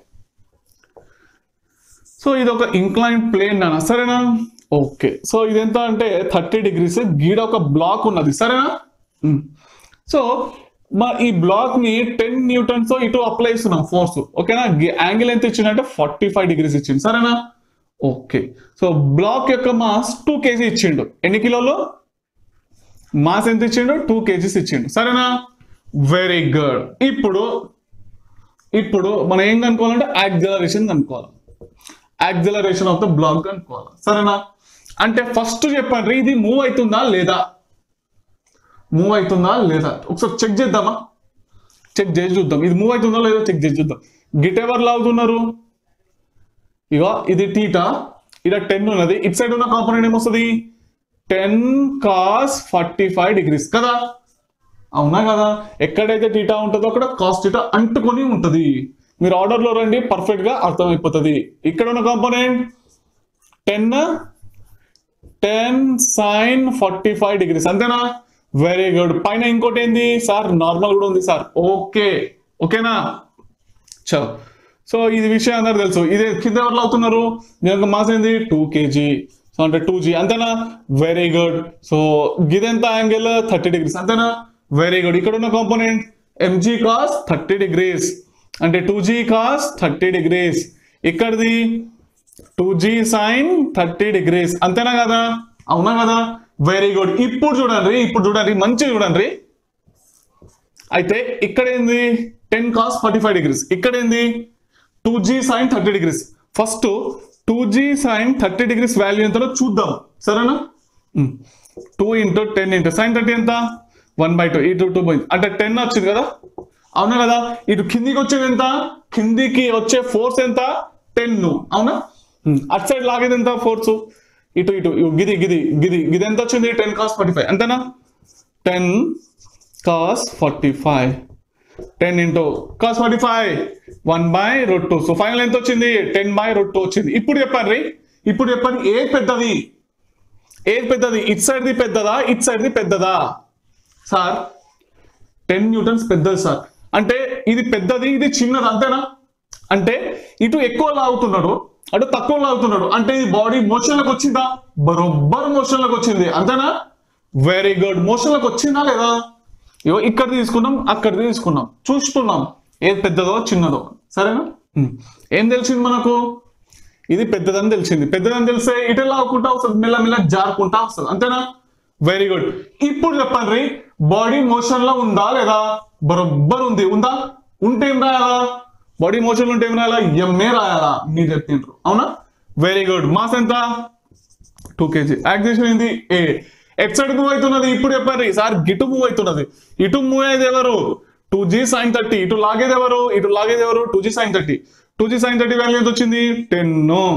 సో ఇది ఒక ఇంక్లైన్ ప్లేన్ అన్న సరేనా ఓకే సో ఇది ఎంత అంటే థర్టీ డిగ్రీస్ గీడ ఒక బ్లాక్ ఉన్నది సరేనా సో మా ఈ బ్లాక్ ని టెన్ న్యూటన్స్ ఇటు అప్లై చేస్తున్నాం ఫోర్స్ ఓకేనా యాంగిల్ ఎంత ఇచ్చిందంటే ఫార్టీ ఫైవ్ డిగ్రీస్ ఇచ్చింది సరేనా ఓకే సో బ్లాక్ యొక్క మాస్ టూ కేజీ ఇచ్చిండు ఎన్ని కిలోలు మాస్ ఎంత ఇచ్చిండు టూ కేజీస్ ఇచ్చిండు సరేనా వెరీ గుడ్ ఇప్పుడు ఇప్పుడు మనం ఏం కనుక్కోవాలంటే యాక్సలరేషన్ కనుక్కోవాలి యాక్సలరేషన్ ఆఫ్ ద బ్లాక్ కనుక్కోవాలి సరేనా అంటే ఫస్ట్ చెప్పండి ఇది మూవ్ అవుతుందా లేదా మూవ్ అవుతుందా లేదా ఒకసారి చెక్ చేద్దామా చెక్ చేసి చూద్దాం ఇది మూవ్ అవుతుందా లేదా చెక్ చేసి చూద్దాం గిట్ ఎవరు లాగుతున్నారు ఇగో ఇది టీటా ఇక్కడ టెన్ ఉన్నది ఇట్ సైడ్ ఉన్న కాంపోనెంట్ ఏమొస్తుంది ten cos forty five degrees కదా అవునా కదా ఎక్కడైతే టీటా ఉంటుందో అక్కడ కాస్ టీటా అంటుకొని ఉంటుంది మీరు ఆర్డర్లో రండి పర్ఫెక్ట్ గా అర్థమైపోతుంది ఇక్కడ ఉన్న component ten ten sine forty five degrees అంతేనా వెరీ గుడ్ పైన ఇంకోటి ఏంది సార్ నార్మల్ కూడా ఉంది సార్ ఓకే ఓకేనా చలో సో ఇది విషయం అందరు తెలుసు ఇది కింద ఎవరు అవుతున్నారు దీని యొక్క మాస్ ఏంది టూ కేజీ సో అంటే టూ జీ అంతేనా వెరీ గుడ్ సో గిదెంత యాంగిల్ థర్టీ డిగ్రీస్ అంతేనా వెరీ గుడ్ ఇక్కడ ఉన్న component m g cos thirty degrees అంటే two g cos thirty degrees ఇక్కడిది two g sine thirty degrees అంతేనా కదా అవునా కదా వెరీ గుడ్ ఇప్పుడు చూడండి ఇప్పుడు చూడండి మంచిగా చూడండి అయితే ఇక్కడ ఏంది ten cos forty five degrees ఇక్కడ ఏంది two g sine thirty degrees first two g sine thirty degrees value ఎంతలో చూద్దాం సరేనా two into ten into sine thirty ఎంత వన్ బై టూ ఇటు టూ బై అంటే టెన్ వచ్చింది కదా అవునా కదా ఇటు కిందికి వచ్చేది ఎంత కిందికి వచ్చే ఫోర్స్ ఎంత టెన్ అవునా ఉమ్, అటు సైడ్ లాగేది ఎంత ఫోర్స్ ఇటు ఇటు ఇటు, గిది గిది గిది గిది ఎంత వచ్చింది టెన్ కాస్ ఫార్టీ ఫైవ్ అంతేనా ten cos forty five ten into cos forty five one by root two so final ఎంత వచ్చింది టెన్ బై రూట్ టూ వచ్చింది ఇప్పుడు చెప్పండి ఇప్పుడు చెప్పండి ఏది పెద్దది ఏది పెద్దది ఇట్ సైడ్ది పెద్దదా ఇట్ సైడ్ది పెద్దదా సార్ టెన్ న్యూటన్స్ పెద్దది సార్ అంటే ఇది పెద్దది ఇది చిన్నది అంతేనా అంటే ఇటు ఎక్కువ లాగుతున్నాడు అటు తక్కువ లాగుతున్నాడు అంటే ఇది బాడీ మోషన్లకు వచ్చిందా బరొబ్బర్ మోషన్లకు వచ్చింది అంతేనా వెరీ గుడ్ మోషన్లకు వచ్చిందా లేదా ఇగో ఇక్కడ తీసుకున్నాం అక్కడ తీసుకున్నాం చూస్తున్నాం ఏది పెద్దదో చిన్నదో సరేనా ఉమ్. ఏం తెలిసింది మనకు ఇది పెద్దదని తెలిసింది పెద్దదని తెలిస్తే ఇటు లాగుకుంటా వస్తుంది మెల్లమెల్ల జారుకుంటా వస్తుంది అంతేనా వెరీ గుడ్ ఇప్పుడు చెప్పండి బాడీ మోషన్ లో ఉందా లేదా బరొబ్బర్ ఉంది ఉందా ఉంటే ఏం రాయాలా బాడీ మోషన్ ఉంటే ఏం రాయాలా ఎంఏ రాయాలా మీరు చెప్పిండ్రు అవునా వెరీ గుడ్ మాస్ ఎంత టూ కేజీ యాక్సిషన్ ఏంది ఏ ఎట్ సైడ్ మూవ్ అవుతున్నది ఇప్పుడు చెప్పండి సార్ గిటు మూవ్ అవుతున్నది ఇటు మూవ్ అయ్యేది ఎవరు టూ జీ సైన్ థర్టీ ఇటు లాగేది ఎవరు ఇటు లాగేది ఎవరు two g sine thirty two g sine thirty value ఎంత వచ్చింది టెన్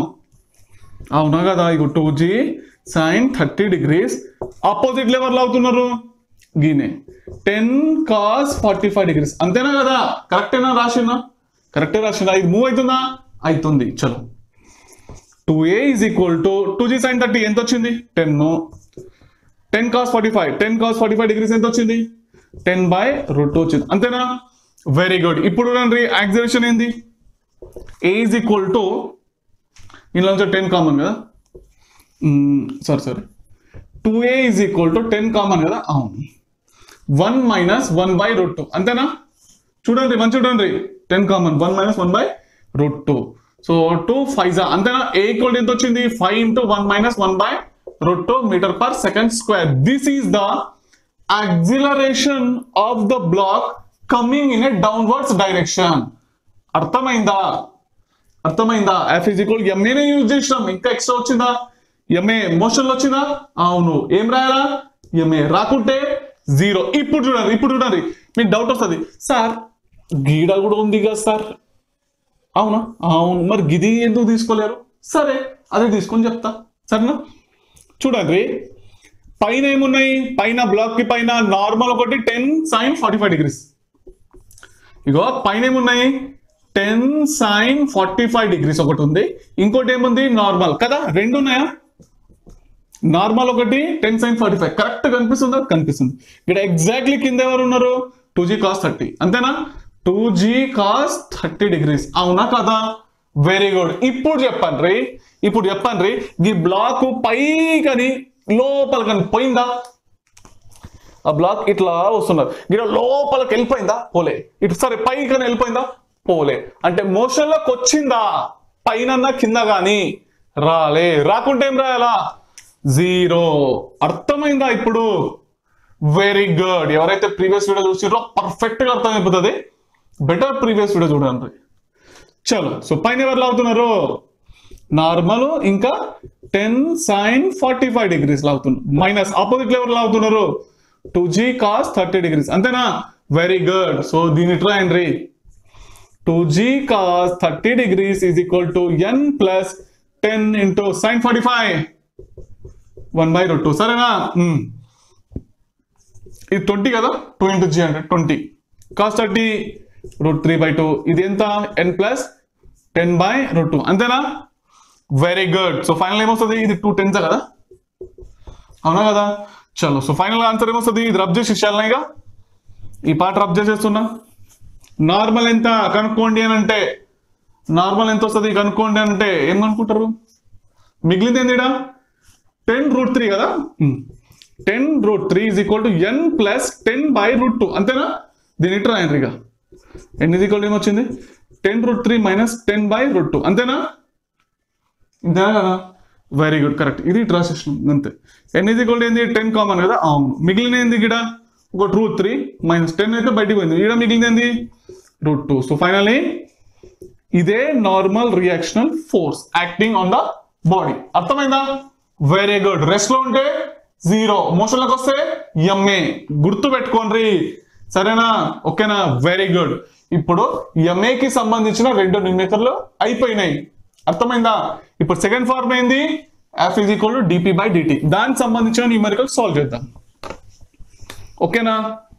అవునా కదా ఇక two g sine thirty degrees opposite level అవుతున్నారు గీనే ten cos forty five degrees అంతేనా కదా కరెక్టేనా రాసిందా కరెక్టే రాసిందా ఇది మూవ్ అవుతుందా అవుతుంది చలో two a is equal to two g sine thirty ఎంత వచ్చింది ten ten cos forty five ten cos forty five degrees ఎంత వచ్చింది టెన్ బై రూట్ టూ వచ్చింది అంతేనా వెరీ గుడ్ ఇప్పుడు చూడండి యాక్సిలేషన్ ఏంది ఏ ఈజ్ ఈక్వల్ టు ఇందులో నుంచి టెన్ కామన్ కదా sorry sorry two a is equal to ten common కదా అవును one minus one by root two అంతేనా చూడండి మంచి చూడండి ten common one minus one by root two so two five జా అంతేనా ఏ ఈక్వల్ ఎంత వచ్చింది five into one minus one by root two metre per second square this is the acceleration of the block coming in a downwards direction అర్థమైందా అర్థమైందా F is equal ఎంఏనే use చేసినాం ఇంకా extra వచ్చిందా MA motion లో వచ్చిందా అవును ఏం రాయాలా ఎంఏ రాకుంటే జీరో ఇప్పుడు చూడండి ఇప్పుడు చూడండి మీకు డౌట్ వస్తుంది సార్ గీడ కూడా ఉంది కదా సార్ అవునా అవును మరి గిది ఎందుకు తీసుకోలేరు సరే అదే తీసుకొని చెప్తా సరేనా చూడండి పైన ఏమున్నాయి పైన బ్లాక్ కి పైన నార్మల్ ఒకటి ten sine forty five degrees ఇగో పైన ఏమున్నాయి ten sine forty five degrees ఒకటి ఉంది ఇంకోటి ఏముంది నార్మల్ కదా రెండు ఉన్నాయా నార్మల్ ఒకటి ten sine forty five correct కనిపిస్తుందా కనిపిస్తుంది ఇక్కడ ఎగ్జాక్ట్లీ కింద ఎవరు ఉన్నారు టూ జీ కాస్ థర్టీ అంతేనా two g cos thirty degrees అవునా కదా వెరీ గుడ్ ఇప్పుడు చెప్పండి ఇప్పుడు చెప్పండి ఈ బ్లాక్ పైకని లోపల కానీ పోయిందా ఆ బ్లాక్ ఇట్లా వస్తున్నారు ఇక్కడ లోపలికి వెళ్ళిపోయిందా పోలే ఇటు సరే పైకి వెళ్ళిపోయిందా పోలే అంటే మోషన్ లోకి వచ్చిందా పైన కింద గాని రాలే రాకుంటే ఏం రాయాలా జీరో అర్థమైందా ఇప్పుడు వెరీ గుడ్ ఎవరైతే ప్రీవియస్ వీడియో చూసిరో పర్ఫెక్ట్ గా అర్థమైపోతుంది బెటర్ ప్రీవియస్ వీడియో చూడండి చలో సో పైన ఎవరు లాగుతున్నారు నార్మల్ ఇంకా ten sine forty five degrees లాగుతున్నారు మైనస్ ఆపోజిట్ ఎవరు లాగుతున్నారు two g cos thirty degrees అంతేనా వెరీ గుడ్ సో దీని ట్రై అండి two g cos thirty degrees is equal to N plus ten into sine forty five one by root two సరేనా hmm. ఇది twenty కదా two into g అంటే twenty cos thirty root three by two ఇది ఎంత N plus ten by root two అంతేనా very good so final ఏమొస్తుంది ఇది two tense కదా అవునా కదా చలో సో ఫైనల్ ఆన్సర్ ఏమొస్తుంది ఇది రబ్ చేసి ఇచ్చేయాలనా ఇక ఈ పాట రబ్ చేసేస్తున్నా నార్మల్ ఎంత కనుక్కోండి అని అంటే నార్మల్ ఎంత వస్తుంది కనుక్కోండి అని అంటే ఏం కనుక్కుంటారు మిగిలింది ఏందిడా టెన్ రూట్ త్రీ కదా ten root three is equal to N plus ten by root two అంతేనా దీని ఇటు రాయండి ఇక ఎన్ ఈజ్ ఈక్వల్ ఏమొచ్చింది ten root three minus ten by root two అంతేనా ఇంతేనా కదా వెరీ గుడ్ కరెక్ట్ ఇది ఇటు రాసేసినాం అంతే ఎన్ ఈజ్ ఈక్వల్ ఏంది టెన్ కామన్ కదా అవును మిగిలిన ఏంది ఇక్కడ ఒక రూట్ త్రీ మైనస్ టెన్ అయితే బయటికి పోయింది ఇక్కడ మిగిలింది ఏంది రూట్ టూ సో ఫైనలీ ఇదే normal reactional force acting on the body అర్థమైందా వెరీ గుడ్ రెస్ట్ లో ఉంటే జీరో మోషన్ లోకి వస్తే ఎంఏ గుర్తు పెట్టుకోండి సరేనా ఓకేనా వెరీ గుడ్ ఇప్పుడు ఎంఏ కి సంబంధించిన రెండు న్యూమేకర్లు అయిపోయినాయి అర్థమైందా ఇప్పుడు సెకండ్ ఫార్మ్ ఏంది F is equal to DP by dt దానికి సంబంధించిన న్యూమరికల్ సాల్వ్ చేద్దాం ఓకేనా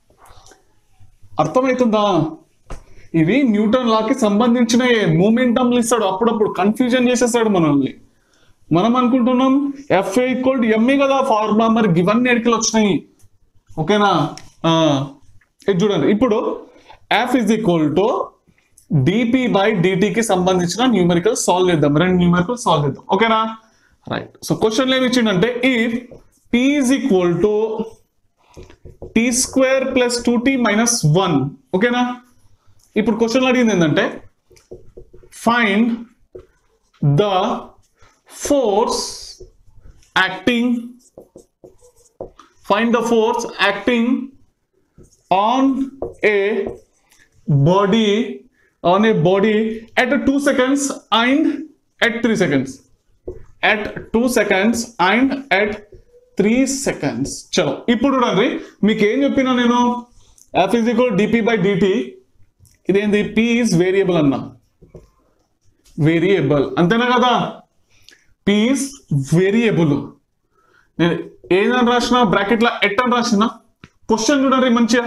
అర్థమవుతుందా ఇవి న్యూటన్ లాకి సంబంధించిన మూమెంటంలు ఇస్తాడు అప్పుడప్పుడు కన్ఫ్యూజన్ చేసేస్తాడు మనల్ని మనం అనుకుంటున్నాం ఎఫ్ఏ ఈక్వల్ టు ఎంఏ కదా ఫార్ములా మరి ఇవన్నీ ఎడికలు వచ్చినాయి ఓకేనా ఆ, ఇది చూడండి ఇప్పుడు F is equal to DP by డిటికి సంబంధించిన న్యూమరికల్ సాల్వ్ చేద్దాం రెండు న్యూమరికల్ సాల్వ్ చేద్దాం ఓకేనా రైట్ సో క్వశ్చన్ ఏమి ఇచ్చిండంటే if p is equal to tea square plus two tea minus one ఓకేనా ఇప్పుడు క్వశ్చన్ అడిగింది ఏంటంటే find the force acting find the force acting on a body on a body at 2 seconds and at 3 seconds at 2 seconds and at 3 seconds చలో ఇప్పుడు చూడండి మీకు ఏం చెప్పినా నేను F is equal DP by dt ఇదేంది పి ఈజ్ వేరియబుల్ అన్నా variable అంతేనా కదా పి ఈజ్ వేరియబుల్ నేను ఏదని రాసిన బ్రాకెట్లో ఎట్ అని రాసిన క్వశ్చన్ చూడండి మంచిగా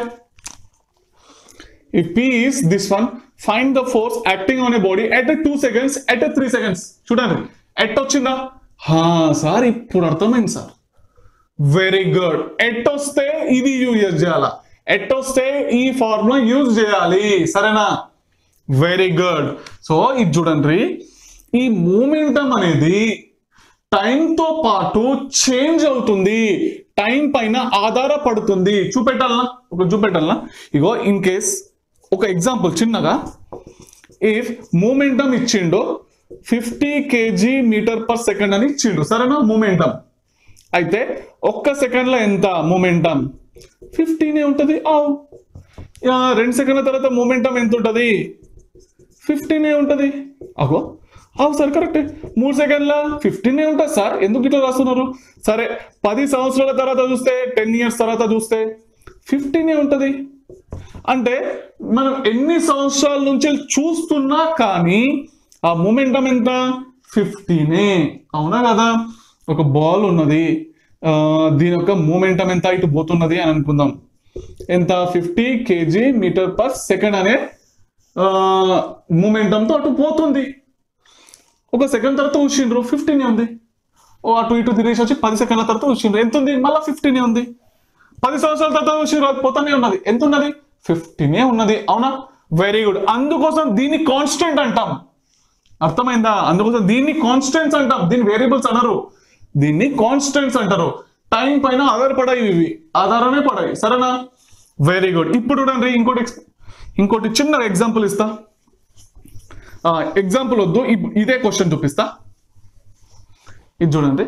if p is this one find the force acting on a body at a 2 seconds at a 3 seconds చూడండి ఎట్ వచ్చిందా హా సార్ ఇప్పుడు అర్థమైంది సార్ వెరీ గుడ్ ఎట్ వస్తే ఇది యూజ్ చేయాలా ఎట్ వస్తే ఈ ఫార్ములా యూజ్ చేయాలి సరేనా వెరీ గుడ్ సో ఇది చూడండి ఈ మూమెంటం అనేది టైం తో పాటు చేంజ్ అవుతుంది టైం పైన ఆధారపడుతుంది చూపెట్టాలనా ఒక చూపెట్టాలనా ఇగో ఇన్ కేస్ ఒక ఎగ్జాంపుల్ చిన్నగా ఇఫ్ మూమెంటం ఇచ్చిండు fifty kg metre per second అని ఇచ్చిండు సరేనా మూమెంటం అయితే ఒక్క సెకండ్లో ఎంత మూమెంటం ఫిఫ్టీనే ఉంటుంది ఆవ్ యా, రెండు సెకండ్ల తర్వాత మూమెంటం ఎంత ఉంటుంది ఫిఫ్టీనే ఉంటుంది అగో అవు సార్ కరెక్టే మూడు సెకండ్ల ఫిఫ్టీనే ఉంటుంది సార్ ఎందుకు ఇట్లా రాస్తున్నారు సరే పది సంవత్సరాల తర్వాత చూస్తే టెన్ ఇయర్స్ తర్వాత చూస్తే ఫిఫ్టీనే ఉంటుంది అంటే మనం ఎన్ని సంవత్సరాల నుంచి చూస్తున్నా కానీ ఆ మూమెంటం ఎంత ఫిఫ్టీనే అవునా కదా ఒక బాల్ ఉన్నది ఆ, దీని యొక్క మూమెంటం ఎంత ఇటు పోతున్నది అని అనుకుందాం ఎంత fifty kg metre per second అనే మూమెంటంతో అటు పోతుంది ఒక సెకండ్ తర్వాత ఉషిండ్రు ఫిఫ్టీనే ఉంది ఓ అటు ఇటు తిరిగేసి వచ్చి పది సెకండ్ల తర్వాత ఉషిండ్రు ఎంత ఉంది మళ్ళీ ఫిఫ్టీనే ఉంది పది సంవత్సరాల తర్వాత ఉషిండ్రు అది పోతానే ఉన్నది ఎంత ఉన్నది ఫిఫ్టీనే ఉన్నది అవునా వెరీ గుడ్ అందుకోసం దీన్ని కాన్స్టెంట్ అంటాం అర్థమైందా అందుకోసం దీన్ని కాన్స్టెంట్స్ అంటాం దీన్ని వేరియబుల్స్ అనరు దీన్ని కాన్స్టెంట్స్ అంటారు టైం పైన ఆధారపడాయి ఇవి ఆధారమే పడాయి సరేనా వెరీ గుడ్ ఇప్పుడు చూడండి ఇంకోటి ex- ఇంకోటి చిన్న ఎగ్జాంపుల్ ఇస్తా ఎగ్జాంపుల్ వద్దు ఇప్- ఇదే క్వశ్చన్ చూపిస్తా ఇది చూడండి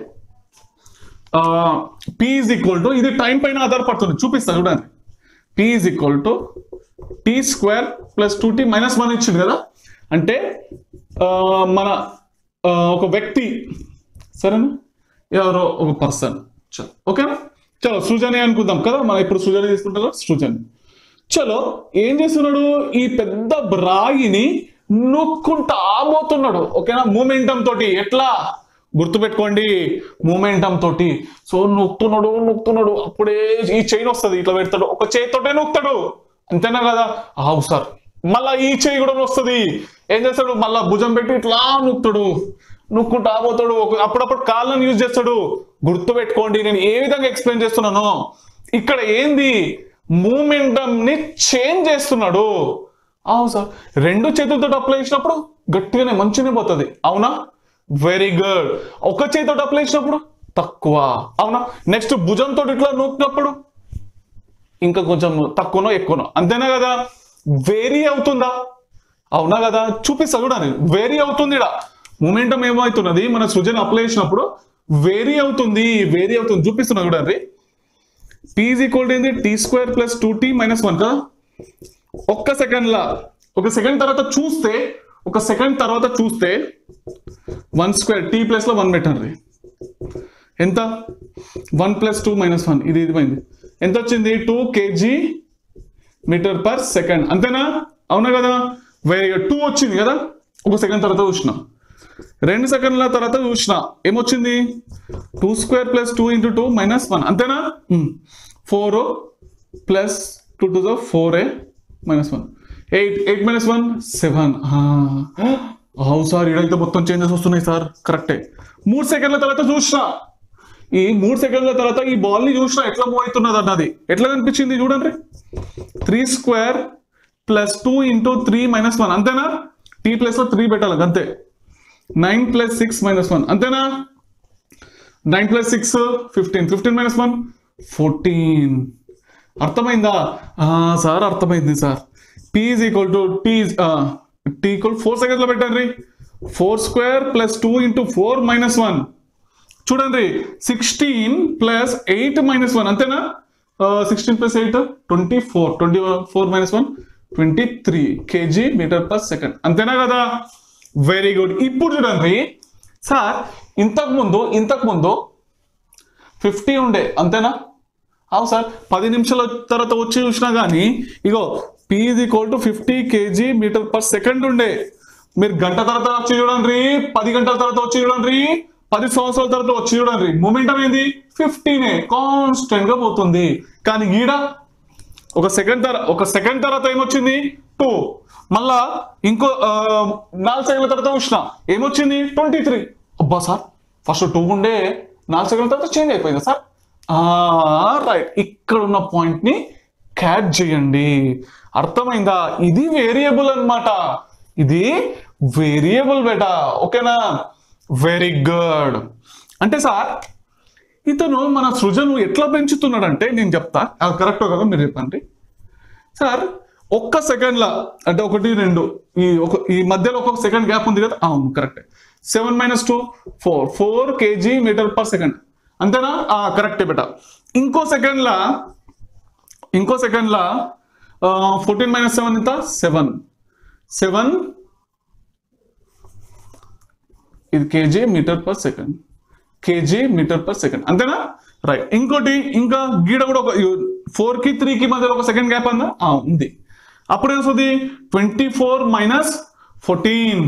పి ఈజ్ ఈక్వల్ టు ఇది టైం పైన ఆధారపడుతుంది చూపిస్తా చూడండి p is equal to tea square plus two tea minus one ఇచ్చింది కదా అంటే ఆ, మన ఆ, ఒక వ్యక్తి సరేనా ఎవరో ఒక పర్సన్ చలో ఓకేనా చలో సృజని అనుకుందాం కదా మనం ఇప్పుడు సృజని తీసుకుంటాం కదా సృజని చలో ఏం చేస్తున్నాడు ఈ పెద్ద రాగిని నొక్కుంటా పోతున్నాడు ఓకేనా మూమెంటం తోటి ఎట్లా గుర్తుపెట్టుకోండి మూమెంటం తోటి సో నొక్కుతున్నాడు నొక్కుతున్నాడు అప్పుడే ఈ చైన్ వస్తుంది ఇట్లా పెడతాడు ఒక చేతితోటే నొక్కుతాడు అంతేనా కదా ఆవు సార్ మళ్ళా ఈ చేయి కూడా వస్తుంది ఏం చేస్తాడు మళ్ళా భుజం పెట్టి ఇట్లా నొక్కుతాడు నొక్కుంటా పోతాడు ఒక- అప్పుడప్పుడు కాళ్ళని యూజ్ చేస్తాడు గుర్తు పెట్టుకోండి నేను ఏ విధంగా ఎక్స్ప్లెయిన్ చేస్తున్నాను ఇక్కడ ఏంది మూమెంటం ని చేంజ్ చేస్తున్నాడు అవును సార్ రెండు చేతులతో అప్లై చేసినప్పుడు గట్టిగానే మంచిగానే పోతుంది అవునా వెరీ గుడ్ ఒక చేతితో అప్లై చేసినప్పుడు తక్కువ అవునా నెక్స్ట్ భుజంతో ఇట్లా నూకినప్పుడు ఇంకా కొంచెం తక్కువనో ఎక్కువనో అంతేనా కదా వేరీ అవుతుందా అవునా కదా చూపిస్తా చూడండి వేరీ అవుతుంది ఇడ మూమెంటం ఏమవుతున్నది మన సృజన అప్లై చేసినప్పుడు వేరీ అవుతుంది వేరీ అవుతుంది చూపిస్తున్నా చూడండి పీజ్ ఈక్వల్ ఏంది tea square plus two tea minus one కదా ఒక్క సెకండ్ లా ఒక సెకండ్ తర్వాత చూస్తే ఒక సెకండ్ తర్వాత చూస్తే వన్ స్క్వేర్ టీ ప్లస్ లో వన్ పెట్టండి ఎంత one plus two minus one ఇది ఇది పోయింది ఎంత వచ్చింది two kg metre per second అంతేనా అవునా కదా వెరీ గుడ్ టూ వచ్చింది కదా ఒక సెకండ్ తర్వాత చూసిన రెండు సెకండ్ల తర్వాత చూసిన ఏమొచ్చింది two square plus two into two minus one అంతేనా ఫోర్ ప్లస్ టూ టూ దో ఫోర్ ఏ minus one eight eight minus one seven అవు సార్ ఇడైతే మొత్తం చేంజెస్ వస్తున్నాయి సార్ కరెక్టే మూడు సెకండ్ల తర్వాత చూసిన ఈ మూడు సెకండ్ల తర్వాత ఈ బాల్ ని చూసిన ఎట్లా మూవ్ అవుతున్నది అన్నది ఎట్లా కనిపించింది చూడండి three square plus two into three minus one అంతేనా టీ ప్లస్ లో త్రీ పెట్టాలి అంతే nine plus six minus one అంతేనా nine plus six fifteen fifteen minus one fourteen అర్థమైందా ఆ, సార్ అర్థమైంది sir p is equal to t t equal four seconds లో పెట్టండి four square plus two into four minus one చూడండి sixteen plus eight minus one అంతేనా sixteen plus eight twenty four twenty four minus one twenty three kg metre per second అంతేనా కదా very good ఇప్పుడు చూడండి sir ఇంతకు ముందు ఇంతకు ముందు ఫిఫ్టీ ఉండే అంతేనా అవు సార్ పది నిమిషాల తర్వాత వచ్చి చూసినా కానీ ఇగో p is equal to fifty kg metre per second ఉండే మీరు గంట తర్వాత వచ్చి చూడండి పది గంటల తర్వాత వచ్చి చూడండి పది సంవత్సరాల తర్వాత వచ్చి చూడండి మూమెంటం ఏంది ఫిఫ్టీనే కాన్స్టెంట్ గా పోతుంది కానీ ఈడ ఒక సెకండ్ తర్వాత ఒక సెకండ్ తర్వాత ఏమొచ్చింది టూ మళ్ళా ఇంకో ఆ, నాలుగు సెకండ్ల తర్వాత చూసిన ఏమొచ్చింది ట్వంటీ త్రీ అబ్బా సార్ ఫస్ట్ టూ ఉండే నాలుగు సెకండ్ల తర్వాత చేంజ్ అయిపోయింది సార్ రైట్ ఇక్కడ ఉన్న పాయింట్ ని క్యాచ్ చేయండి అర్థమైందా ఇది వేరియబుల్ అన్నమాట ఇది వేరియబుల్ బేటా ఓకేనా వెరీ గుడ్ అంటే సార్ ఇతను మన సృజను ఎట్లా పెంచుతున్నాడంటే నేను చెప్తా అది కరెక్ట్ కదా మీరు చెప్పండి సార్ ఒక్క సెకండ్ లా అంటే ఒకటి రెండు ఈ ఒక ఈ మధ్యలో ఒక సెకండ్ గ్యాప్ ఉంది కదా అవును correct seven minus two four four kg metre per second అంతేనా కరెక్టే బెట ఇంకో సెకండ్ లా ఇంకో సెకండ్ లా ఫోర్టీన్ మైనస్ సెవెన్ ఎంత సెవెన్ సెవెన్ ఇది kg metre per second kg metre per second అంతేనా రైట్ ఇంకోటి ఇంకా గీడ కూడా ఒక ఫోర్ కి త్రీ కి మధ్యలో ఒక సెకండ్ గ్యాప్ అందా ఆ, ఉంది అప్పుడు ఏమవుతుంది ట్వంటీ ఫోర్ మైనస్ ఫోర్టీన్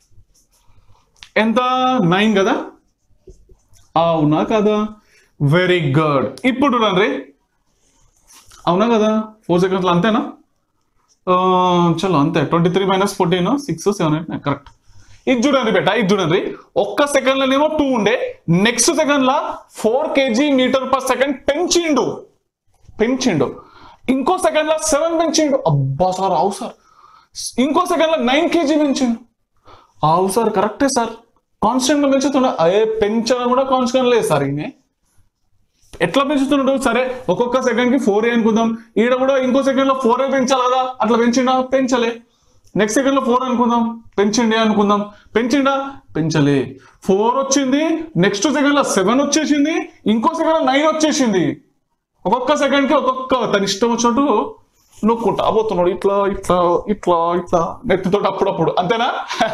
ఎంత నైన్ కదా అవునా కదా వెరీ గుడ్ ఇప్పుడు రండి అవునా కదా ఫోర్ సెకండ్స్లో అంతేనా ఆ, చలో అంతే twenty three minus fourteen six seven eight nine correct ఇది చూడండి బేట ఇది చూడండి ఒక్క సెకండ్ లోనేమో టూ ఉండే నెక్స్ట్ సెకండ్ లా four kg metre per second పెంచిండు పెంచిండు ఇంకో సెకండ్ లా సెవెన్ పెంచిండు అబ్బా సార్ అవు సార్ ఇంకో సెకండ్ లో నైన్ కేజీ పెంచిండు అవు సార్ కరెక్టే సార్ కాన్స్టెంట్ గా పెంచుతుండ అదే పెంచడం కూడా కాన్స్టెంట్ లేదు సార్ ఈయన ఎట్లా పెంచుతున్నాడు సరే ఒక్కొక్క సెకండ్ కి ఫోర్ ఏ అనుకుందాం ఈడ కూడా ఇంకో సెకండ్ లో ఫోర్ ఏ పెంచాలి కదా అట్లా పెంచిండా పెంచలే నెక్స్ట్ సెకండ్ లో ఫోర్ అనుకుందాం పెంచిండే అనుకుందాం పెంచిండా పెంచలే ఫోర్ వచ్చింది నెక్స్ట్ సెకండ్ లో సెవెన్ వచ్చేసింది ఇంకో సెకండ్ లో నైన్ వచ్చేసింది ఒక్కొక్క సెకండ్ కి ఒక్కొక్క తన ఇష్టం వచ్చినట్టు నొక్కుంటా పోతున్నాడు ఇట్లా ఇట్లా ఇట్లా ఇట్లా నెత్తితో అప్పుడప్పుడు అంతేనా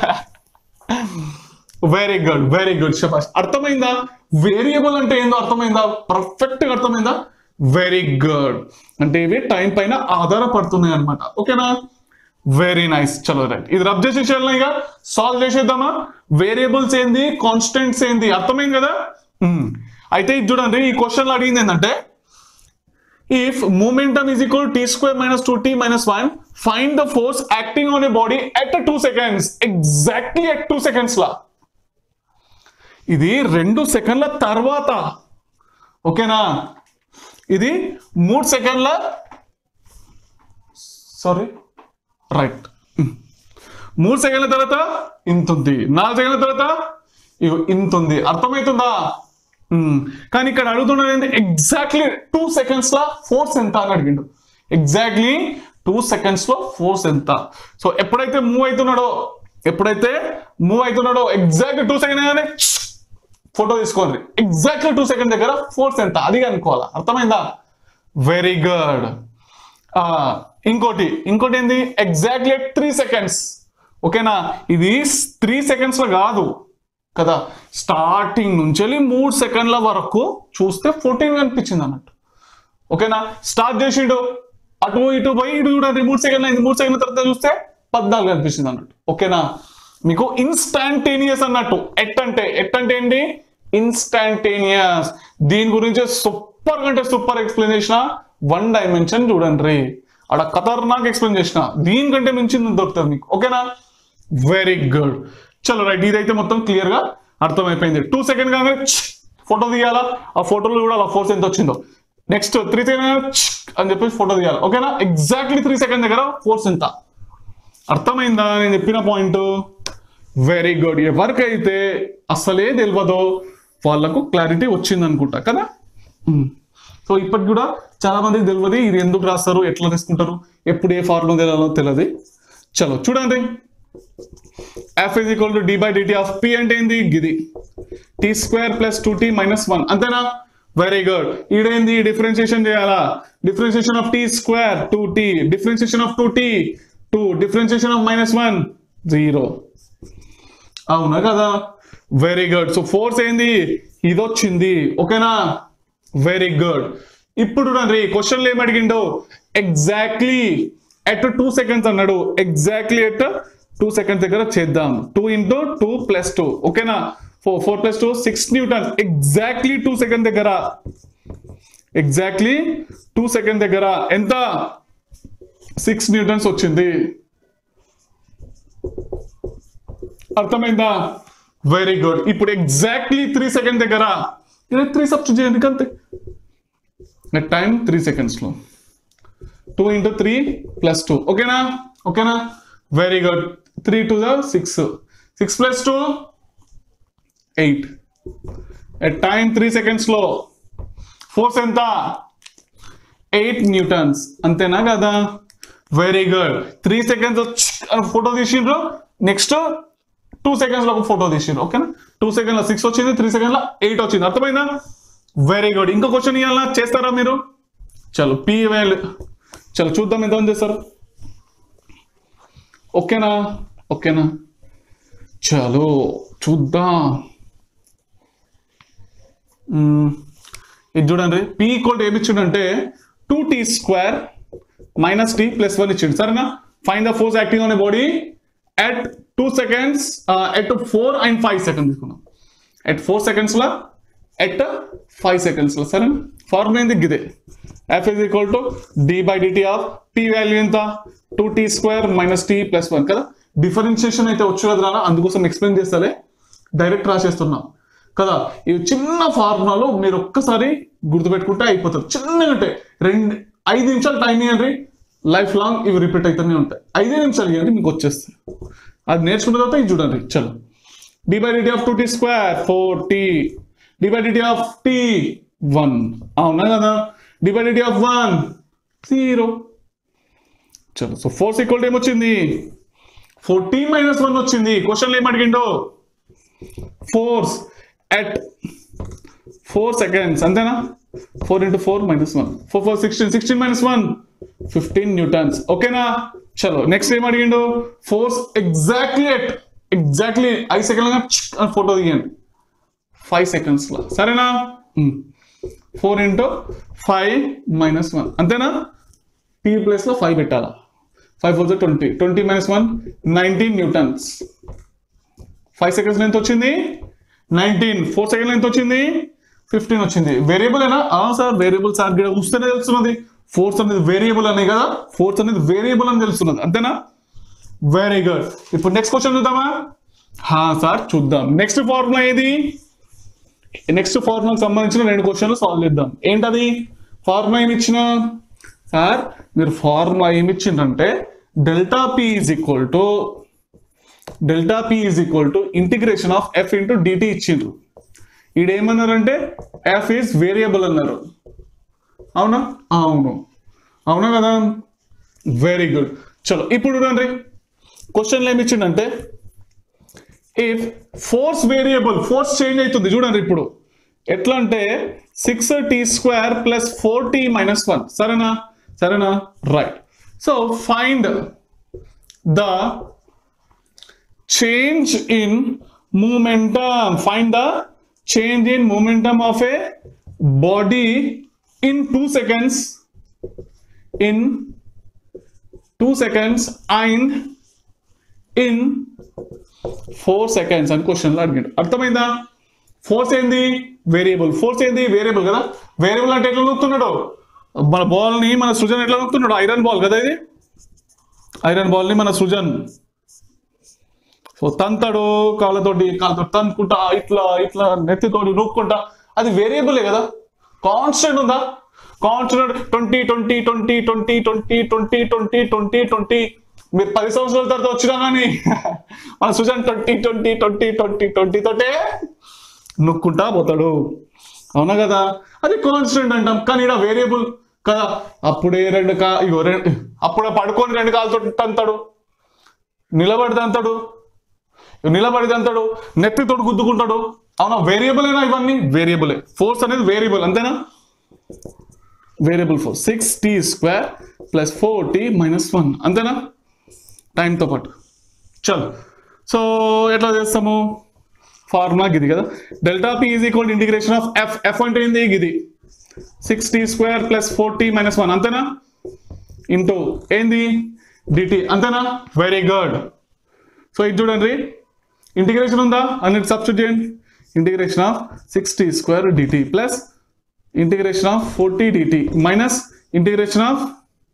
వెరీ గుడ్ వెరీ గుడ్ శబాష్ అర్థమైందా వేరియబుల్ అంటే ఏందో అర్థమైందా పర్ఫెక్ట్ గా అర్థమైందా వెరీ గుడ్ అంటే ఇవి టైం పైన ఆధారపడుతున్నాయి అనమాట ఓకేనా వెరీ నైస్ చలో రైట్ ఇది రబ్ చేసేసేయాలి ఇక సాల్వ్ చేసేద్దామా వేరియబుల్స్ ఏంది కాన్స్టెంట్స్ ఏంది అర్థమైంది కదా మ్మ్. అయితే ఇది చూడండి ఈ క్వశ్చన్ అడిగింది ఏంటంటే if momentum is equal to t square minus 2t minus 1 find the force acting on a body at a 2 seconds exactly at 2 seconds లా ఇది రెండు సెకండ్ల తర్వాత ఓకేనా ఇది మూడు సెకండ్ల సారీ రైట్ మూడు సెకండ్ల తర్వాత ఇంత ఉంది నాలుగు సెకండ్ల తర్వాత ఇగో ఇంత ఉంది అర్థమవుతుందా మ్మ్. కానీ ఇక్కడ అడుగుతున్నది ఏంటి ఎగ్జాక్ట్లీ టూ సెకండ్స్ లో ఫోర్స్ ఎంత అని అడిగిండు ఎగ్జాక్ట్లీ టూ సెకండ్స్ లో ఫోర్స్ ఎంత సో ఎప్పుడైతే మూవ్ అవుతున్నాడో ఎప్పుడైతే మూవ్ అవుతున్నాడో ఎగ్జాక్ట్ టూ సెకండ్ కానీ ఫోటో తీసుకోండి ఎగ్జాక్ట్లీ టూ సెకండ్ దగ్గర ఫోర్స్ ఎంత అది అనుకోవాలా అర్థమైందా వెరీ గుడ్ ఇంకోటి ఇంకోటి ఏంది ఎగ్జాక్ట్లీ త్రీ సెకండ్స్ ఓకేనా ఇది త్రీ సెకండ్స్ లో కాదు కదా స్టార్టింగ్ నుంచి వెళ్ళి మూడు సెకండ్ల వరకు చూస్తే ఫోర్టీన్ కనిపించింది అన్నట్టు ఓకేనా స్టార్ట్ చేసిండు అటు ఇటు పోయి ఇటు చూడండి మూడు సెకండ్లు అయింది మూడు సెకండ్ల తర్వాత చూస్తే పద్నాలుగు కనిపించింది అన్నట్టు ఓకేనా మీకు ఇన్స్టాంటేనియస్ అన్నట్టు ఎట్ అంటే ఎట్ అంటే ఏంటి ఇన్స్టాంటేనియస్ దీని గురించి సూపర్ అంటే సూపర్ ఎక్స్ప్లెయిన్ చేసిన వన్ డైమెన్షన్ చూడండి రే అక్కడ ఖతర్నాక్ ఎక్స్ప్లెయిన్ చేసిన దీనికంటే మించింది దొరుకుతుంది మీకు ఓకేనా వెరీ గుడ్ చలో రైట్ ఇదైతే మొత్తం క్లియర్ గా అర్థమైపోయింది టూ సెకండ్ కాగానే ఫోటో తీయాలా ఆ ఫోటోలో కూడా ఆ ఫోర్స్ ఎంత వచ్చిందో నెక్స్ట్ త్రీ సెకండ్ అని చెప్పేసి ఫోటో తీయాలి ఓకేనా ఎగ్జాక్ట్లీ త్రీ సెకండ్ దగ్గర ఫోర్స్ ఎంత అర్థమైందా నేను చెప్పిన పాయింట్ వెరీ గుడ్ ఎవరికైతే అసలే తెలియదో వాళ్ళకు క్లారిటీ వచ్చింది అనుకుంటా కదా సో ఇప్పటికి కూడా చాలా మందికి తెలియదు ఇది ఎందుకు రాస్తారు ఎట్లా తీసుకుంటారు ఎప్పుడు ఏ ఫార్ములా తెలియాలో తెలియదు చలో చూడండి F is equal to D by DT of P అంటే ఏంది గిది T square plus two tea minus one అంతేనా వెరీ గుడ్ ఈడేంది డిఫరెన్షియేషన్ చేయాలా differentiation of T square two T differentiation of two T two differentiation of minus one zero అవునా కదా very good so force ఏంది ఇది వచ్చింది ఓకేనా వెరీ గుడ్ ఇప్పుడు రండి క్వశ్చన్లు ఏం అడిగిండో ఎగ్జాక్ట్లీ ఎట్ టూ సెకండ్స్ అన్నాడు ఎగ్జాక్ట్లీ ఎట్ టూ సెకండ్స్ దగ్గర చేద్దాం two into two plus two ఓకేనా four four plus two six newtons exactly two second దగ్గర ఎగ్జాక్ట్లీ టూ సెకండ్ దగ్గర ఎంత సిక్స్ న్యూటన్స్ వచ్చింది అర్థమైందా వెరీ గుడ్ ఇప్పుడు ఎగ్జాక్ట్లీ త్రీ సెకండ్ దగ్గర ఇలా త్రీ సబ్స్టిట్యూట్ చేయండి అంతే నెట్ టైం త్రీ సెకండ్స్ లో two into three plus two ఓకేనా ఓకేనా very good three two the six six plus two eight at time three seconds లో ఫోర్స్ ఎంత ఎయిట్ న్యూటన్స్ అంతేనా కదా very good three seconds photo తీసిండ్రు next two seconds లో ఒక ఫోటో తీసిండ్రు ఓకేనా టూ సెకండ్ లో సిక్స్ వచ్చింది త్రీ సెకండ్ లో ఎయిట్ వచ్చింది అర్థమైందా వెరీ గుడ్ ఇంకో క్వశ్చన్ ఇవ్వాలా చేస్తారా మీరు చలో పి వాల్యూ చలో చూద్దాం ఎంత చేస్తారు ఓకేనా ఓకేనా చలో చూద్దాం మ్మ్. ఇది చూడండి పి ఈక్వల్ టు ఏమి ఇచ్చిండంటే two T square minus T plus one ఇచ్చిండు సరేనా fine the force acting on a body at two seconds at four and five seconds తీసుకున్నాం ఎట్ ఫోర్ సెకండ్స్ లా ఎట్ ఫైవ్ సెకండ్స్ లో సరే formula ఏంది గిదే F is equal to D by DT of T value ఎంత two T square minus T plus one కదా differentiation అయితే వచ్చు కదా నాన్న అందుకోసం ఎక్స్ప్లెయిన్ చేస్తాలే డైరెక్ట్ రాసేస్తున్నాం కదా ఇవి చిన్న ఫార్ములాలో మీరు ఒక్కసారి గుర్తుపెట్టుకుంటే అయిపోతారు చిన్నగా ఉంటాయి రెండు ఐదు నిమిషాలు టైం ఇవ్వండి లైఫ్ లాంగ్ ఇవి రిపీట్ అవుతూనే ఉంటాయి ఐదే నిమిషాలు ఇవ్వండి మీకు వచ్చేస్తాయి అది నేర్చుకున్న తర్వాత ఇది చూడండి చలో D by DT of two T square four T D by DT of T one అవునా కదా D by DT of one zero చలో సో ఫోర్స్ ఈక్వల్ ఏమొచ్చింది ఫోర్ టీ మైనస్ వన్ వచ్చింది క్వశ్చన్లు ఏం అడిగిండో ఫోర్స్ ఎట్ ఫోర్ సెకండ్స్ అంతేనా four into four minus one four four sixteen sixteen minus one fifteen newtons ఓకేనా చలో నెక్స్ట్ ఏం అడిగిండు ఫోర్స్ ఎగ్జాక్ట్లీ ఎట్ ఎగ్జాక్ట్లీ ఐదు సెకండ్ ఫోటో తీయండి ఫైవ్ సెకండ్స్ లో సరేనా four into five minus one అంతేనా టీ ప్లేస్లో ఫైవ్ పెట్టాలా five four twenty twenty minus one nineteen newtons five seconds ఎంత వచ్చింది నైన్టీన్ ఫోర్ సెకండ్ ఎంత వచ్చింది ఫిఫ్టీన్ వచ్చింది వేరియబుల్ అయినా సార్ వేరియబుల్ సార్ ఇక్కడ చూస్తేనే తెలుస్తున్నది ఫోర్స్ అనేది వేరియబుల్ అని కదా ఫోర్స్ అనేది వేరియబుల్ అని తెలుస్తున్నది అంతేనా వెరీ గుడ్ ఇప్పుడు నెక్స్ట్ క్వశ్చన్ చూద్దామా హా సార్ చూద్దాం నెక్స్ట్ ఫార్ములా ఏది నెక్స్ట్ ఫార్ములాకి సంబంధించిన రెండు క్వశ్చన్లు సాల్వ్ చేద్దాం ఏంటది ఫార్ములా ఏమి ఇచ్చిన సార్ మీరు ఫార్ములా ఏమి ఇచ్చిందంటే delta P is equal to delta P is equal to integration of F into DT ఇచ్చిండ్రు ఈడ ఏమన్నారంటే ఎఫ్ ఈజ్ వేరియబుల్ అన్నారు అవునా అవును అవునా కదా వెరీ గుడ్ చలో ఇప్పుడు చూడండి క్వశ్చన్లు ఏమి ఇచ్చిండంటే if force variable force change అవుతుంది చూడండి ఇప్పుడు ఎట్లా అంటే six T square plus four T minus one సరేనా సరేనా right so find the change in momentum find the change in momentum of a body in 2 seconds in 2 seconds and in 4 seconds అని క్వశ్చన్లో అడిగాడు అర్థమైందా ఫోర్స్ ఏంది variable force ఏంది variable కదా variable అంటే ఎట్లా నొక్కుతున్నాడు మన బాల్ ని మన సృజన్ ఎట్లా నొక్కుతున్నాడు ఐరన్ బాల్ కదా ఇది ఐరన్ బాల్ ని మన సృజన్ సో తంతాడు కాళ్ళతోటి కాళ్ళతో తనుకుంటా ఇట్లా ఇట్లా నెత్తితోటి నూక్కుంటా అది వేరియబులే కదా కాన్స్టెంట్ ఉందా constant twenty twenty twenty twenty twenty twenty twenty twenty twenty మీరు పది సంవత్సరాల తర్వాత వచ్చినా కానీ మన Sujan twenty twenty twenty twenty twenty తోటే నొక్కుంటా పోతాడు అవునా కదా అది కాన్స్టెంట్ అంటాం కానీ ఇక్కడ వేరియబుల్ కదా అప్పుడే రెండు కా ఇగో రెండు అప్పుడే పడుకొని రెండు కాళ్ళతో తంతాడు నిలబడి తంతాడు నిలబడి తంతాడు నెత్తితోటి గుద్దుకుంటాడు అవునా వేరియబుల్ అయినా ఇవన్నీ వేరియబులే ఫోర్స్ అనేది వేరియబుల్ అంతేనా variable force six T square plus four T minus one అంతేనా టైంతో పాటు చలో సో ఎట్లా చేస్తాము ఫార్ములా గిది కదా delta P is equal integration of F F అంటే ఏంది గిది six T square plus four T minus one అంతేనా ఇంటూ ఏంది డిటి అంతేనా వెరీ గుడ్ సో ఇది చూడండి ఇంటిగ్రేషన్ ఉందా అన్నిటి సబ్స్టిట్యూట్ చేయండి integration of sixty square DT plus integration of forty DT minus integration of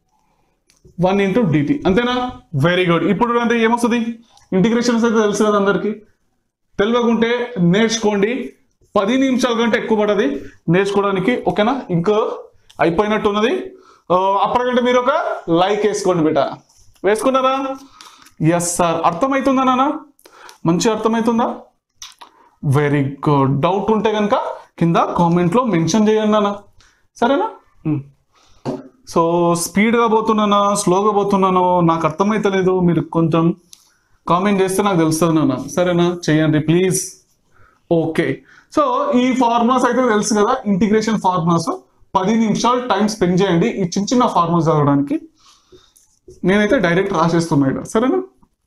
one into DT అంతేనా very good ఇప్పుడు అంటే ఏమొస్తుంది ఇంటిగ్రేషన్స్ అయితే తెలుసు కదా అందరికీ తెలియకుంటే నేర్చుకోండి పది నిమిషాల కంటే ఎక్కువ పడది నేర్చుకోవడానికి ఓకేనా ఇంకా అయిపోయినట్టు ఉన్నది ఆ, అప్పటికంటే మీరు ఒక లైక్ వేసుకోండి బిడ్డ వేసుకున్నారా ఎస్ సార్ అర్థమవుతుందా నాన్న మంచి అర్థమవుతుందా వెరీ గుడ్ డౌట్ ఉంటే కనుక కింద కామెంట్లో మెన్షన్ చేయండి నాన్న సరేనా ఉమ్. సో స్పీడ్గా పోతున్నానా స్లోగా పోతున్నానో నాకు అర్థమైతలేదు మీరు కొంచెం కామెంట్ చేస్తే నాకు తెలుస్తుంది నాన్న సరేనా చేయండి ప్లీజ్ ఓకే సో ఈ ఫార్ములాస్ అయితే తెలుసు కదా ఇంటిగ్రేషన్ ఫార్ములాస్ పది నిమిషాలు టైం స్పెండ్ చేయండి ఈ చిన్న చిన్న ఫార్ములాస్ చదవడానికి నేనైతే డైరెక్ట్ రాసేస్తున్నా ఇక్కడ సరేనా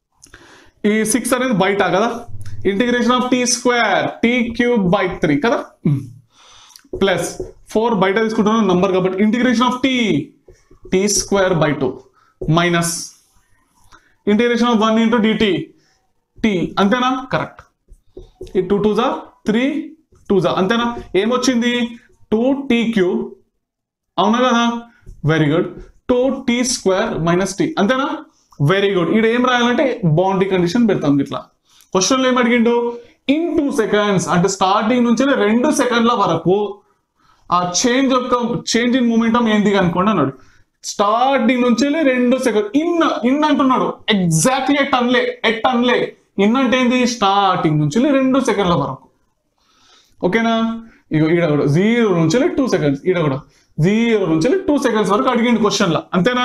ఈ సిక్స్ అనేది బయట కదా integration of T square T cube by three కదా ప్లస్ ఫోర్ బయట తీసుకుంటున్నాను నంబర్ కాబట్టి integration of T T square by two minus integration of one into DT T అంతేనా కరెక్ట్ ఈ టూ టూ జా త్రీ టూ జా అంతేనా ఏమొచ్చింది టూ టీ క్యూబ్ అవునా కదా very good two T square minus T అంతేనా వెరీ గుడ్ ఇక్కడ ఏం రాయాలంటే బౌండరీ కండిషన్ పెడతాం ఇట్లా క్వశ్చన్లో ఏం అడిగిండు ఇన్ టూ సెకండ్స్ అంటే స్టార్టింగ్ నుంచి రెండు సెకండ్ల వరకు ఆ చేంజ్ యొక్క చేంజ్ ఇన్ మూమెంటం ఏంది అనుకోండి అన్నాడు స్టార్టింగ్ నుంచి రెండు సెకండ్ ఇన్ ఇన్ అంటున్నాడు ఎగ్జాక్ట్లీ ఎట్ అన్లే ఎట్ అన్లే ఇన్ అంటే ఏంది స్టార్టింగ్ నుంచి రెండు సెకండ్ల వరకు ఓకేనా ఇగో ఈడ కూడా జీరో నుంచి టూ సెకండ్స్ ఈడ కూడా జీరో నుంచి టూ సెకండ్స్ వరకు అడిగిండు క్వశ్చన్లో అంతేనా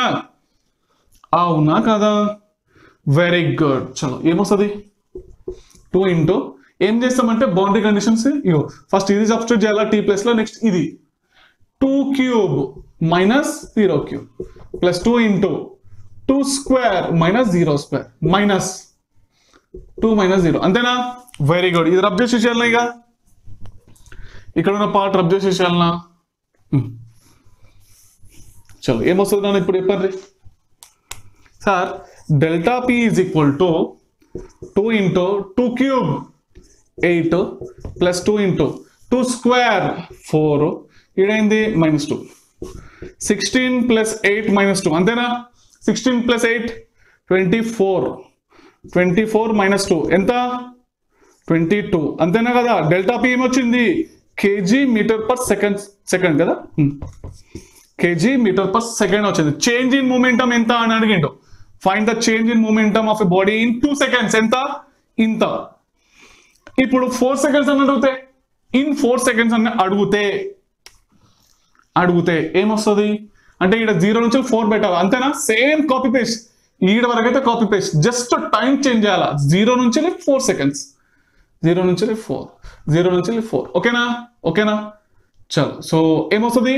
అవునా కదా వెరీ గుడ్ చలో ఏమొస్తుంది టూ ఇంటూ ఏం చేస్తామంటే బౌండరీ కండిషన్స్ ఇగో ఫస్ట్ ఇది సబ్స్టిట్యూట్ చేయాలా టీ ప్లస్ లో నెక్స్ట్ ఇది two cube minus zero cube plus two into two square minus zero square minus two minus zero అంతేనా వెరీ గుడ్ ఇది రబ్ చేసి చేయాలనా ఇక ఇక్కడ ఉన్న పార్ట్ రబ్ చేసి చేయాలనా చలో ఏమొస్తుంది నాన్న ఇప్పుడు చెప్పండి sir delta P is equal to two into two cube eight plus two into two square four ఇడైంది minus two sixteen plus eight minus two అంతేనా sixteen plus eight twenty four twenty four minus two ఎంత twenty two అంతేనా కదా delta P ఏమొచ్చింది kg metre per second second కదా kg metre per second వచ్చింది change in momentum ఎంత అని అడిగిండు find the change in momentum of a body in two seconds ఎంత ఇంత ఇప్పుడు ఫోర్ సెకండ్స్ అని అడిగితే ఇన్ ఫోర్ సెకండ్స్ అని అడిగితే అడిగితే ఏమొస్తుంది అంటే ఇక్కడ జీరో నుంచి ఫోర్ పెట్టాలి అంతేనా సేమ్ కాపీ పేస్ట్ ఈడ వరకు అయితే copy paste just time change చేయాలా జీరో నుంచి ఫోర్ సెకండ్స్ జీరో నుంచి ఫోర్ జీరో నుంచి ఫోర్ ఓకేనా ఓకేనా చలో సో ఏమొస్తుంది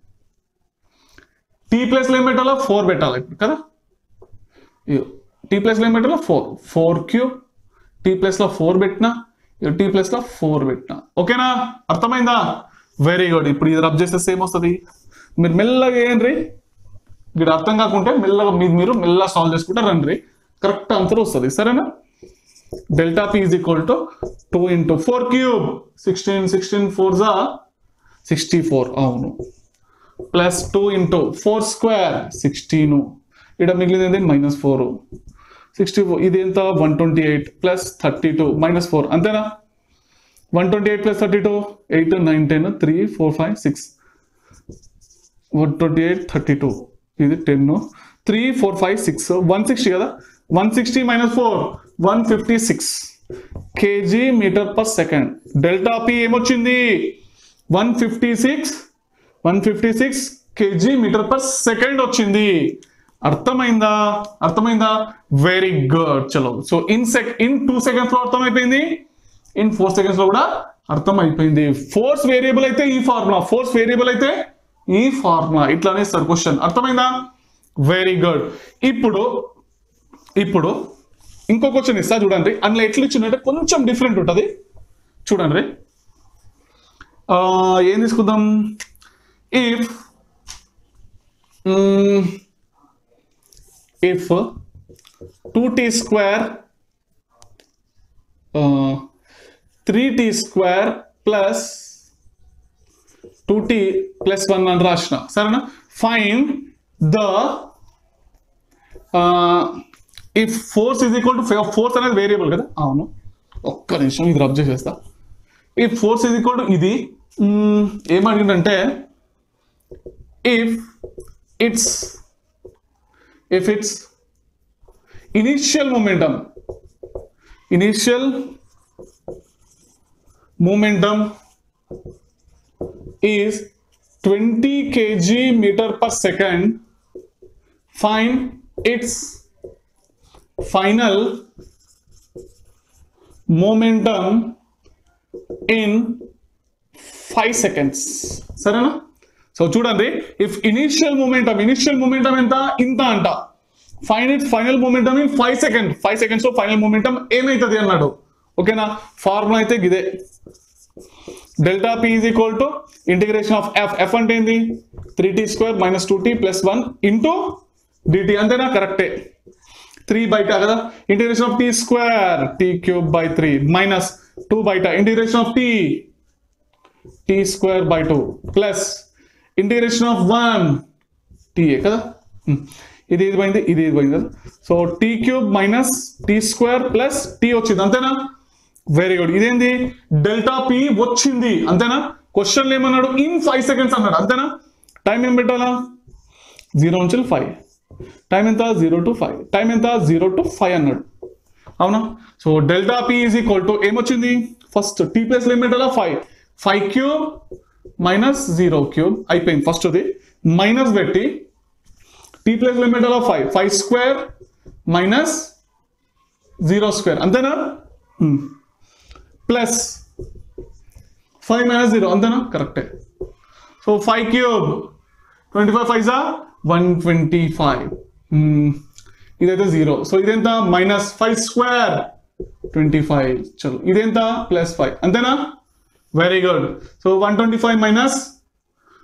టీ ప్లస్లో ఏం పెట్టాలా ఫోర్ పెట్టాలి ఇప్పుడు కదా టీ ప్లస్లో ఏం పెట్టాలా ఫోర్ ఫోర్ క్యూబ్ టీ ప్లస్లో ఫోర్ పెట్టినా టీ ప్లస్లో ఫోర్ పెట్టినా ఓకేనా అర్థమైందా వెరీ గుడ్ ఇప్పుడు ఇది రబ్ చేస్తే సేమ్ వస్తుంది మీరు మెల్లగా ఏంటి ఇక్కడ అర్థం కాకుంటే మెల్లగా మీరు మీరు మెల్లగా సాల్వ్ చేసుకుంటే రండి కరెక్ట్ ఆన్సర్ వస్తుంది సరేనా delta P is equal to two into four cube sixteen sixteen four జా సిక్స్టీ ఫోర్ అవును plus two into four square sixteen ఇక్కడ మిగిలింది మైనస్ ఫోర్ సిక్స్టీ ఫోర్ ఇది ఎంత one twenty eight plus thirty two minus four అంతేనా one twenty eight plus thirty two eight nine ten three four five six one twenty eight thirty two ఇది ten three four five six one sixty కదా one sixty minus four one fifty six kg metre per second delta P ఏమొచ్చింది one fifty six one fifty six kg metre per second వచ్చింది అర్థమైందా అర్థమైందా very good చలో so in sec in two seconds లో అర్థమైపోయింది in four seconds లో కూడా అర్థమైపోయింది ఫోర్స్ వేరియబుల్ అయితే ఈ ఫార్ములా ఫోర్స్ వేరియబుల్ అయితే ఈ ఫార్ములా ఇట్లానే సార్ క్వశ్చన్ అర్థమైందా వెరీ గుడ్ ఇప్పుడు ఇప్పుడు ఇంకో క్వశ్చన్ ఇస్తా చూడండి అందులో ఎట్లా ఇచ్చిందంటే కొంచెం డిఫరెంట్ ఉంటుంది చూడండి ఆ, ఏం తీసుకుందాం if if two T square three T square plus two T plus one అని రాసిన సరేనా fine the if force is equal to force అనేది వేరియబుల్ కదా అవును ఒక్క నిమిషం ఇది రబ్ చేసేస్తా ఈ ఫోర్స్ ఇస్ ఈక్వల్ టు ఇది మ్మ్, ఏమడిగిందంటే if it's if it's initial momentum initial momentum is 20 kg meter per second find its final momentum in 5 seconds సరేనా సో చూడండి if initial momentum initial momentum ఎంత ఇంత అంట fine it final momentum in five second five seconds లో final momentum ఏమైతుంది అన్నాడు ఓకేనా formula అయితే ఇదే delta P is equal to integration of F F అంటే ఏంది three T square minus two T plus one into DT అంతేనా కరెక్టే త్రీ బయట కదా integration of T square T cube by three minus two బయట integration of T T square by two plus integration of one టీఏ కదా Hmm. ఇది ఇది పోయింది ఇది ఇది పోయింది కదా so T cube minus T square plus T వచ్చింది అంతేనా వెరీ గుడ్ ఇదేంది డెల్టా పి వచ్చింది అంతేనా క్వశ్చన్ ఏమన్నాడు ఇన్ ఫైవ్ సెకండ్స్ అన్నాడు అంతేనా టైం ఏం పెట్టాలా జీరో నుంచి ఫైవ్ టైం ఎంత జీరో టు ఫైవ్ టైం ఎంత జీరో టు ఫైవ్ అన్నాడు అవునా so delta P is equal to ఏమొచ్చింది ఫస్ట్ టీ ప్లస్ ఏం పెట్టాలా five five cube minus zero cube అయిపోయింది ఫస్ట్ అది మైనస్ పెట్టి టీ ప్లస్ ఏం పెట్టాలా five five square minus zero square అంతేనా ప్లస్ ఫైవ్ మైనస్ జీరో అంతేనా కరెక్టే so five cube twenty five five జా వన్ ట్వంటీ ఫైవ్ ఇదైతే జీరో సో ఇదెంత minus five square twenty five చలో ఇదెంత ప్లస్ ఫైవ్ అంతేనా very good so one twenty five minus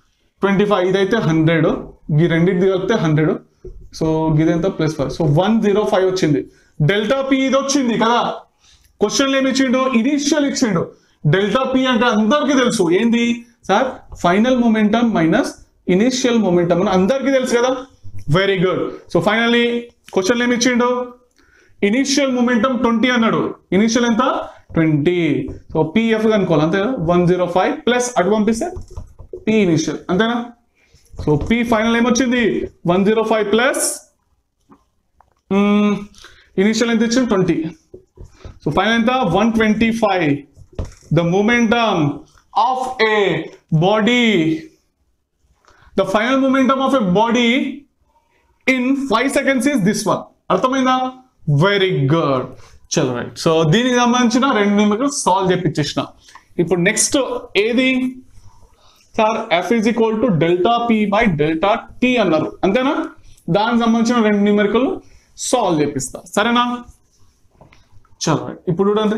twenty five ఇదైతే hundred ఈ రెండింటిది కలిపితే హండ్రెడ్ సో ఇదెంత plus five so one zero five వచ్చింది డెల్టా పి ఇది వచ్చింది కదా క్వశ్చన్లు ఏమి ఇచ్చిండు ఇనిషియల్ ఇచ్చిండు డెల్టా పి అంటే అందరికీ తెలుసు ఏంది sir final momentum minus initial momentum అని అందరికీ తెలుసు కదా వెరీ గుడ్ సో ఫైనల్లీ క్వశ్చన్లు ఏమి ఇచ్చిండు ఇనిషియల్ మొమెంటం ట్వంటీ అన్నాడు ఇనిషియల్ ఎంత ట్వంటీ సో పిఎఫ్ కనుక్కోవాలి అంతే వన్ జీరో ఫైవ్ ప్లస్ అటు పంపిస్తే పి ఇనిషియల్ అంతేనా సో పి ఫైనల్ ఏమొచ్చింది one zero five plus initial ఎంత ఇచ్చింది ట్వంటీ సో ఫైనల్ ఎంత one twenty five the momentum of a body the final momentum of a body in five seconds is this one అర్థమైందా very good చలో right so దీనికి సంబంధించిన రెండు నిమిషాలు solve చేపించేసిన ఇప్పుడు నెక్స్ట్ ఏది sir F is equal to delta P by delta T అన్నారు అంతేనా దానికి సంబంధించిన రెండు న్యూమరికల్ సాల్వ్ చేపిస్తా సరేనా చలో రైట్ ఇప్పుడు చూడండి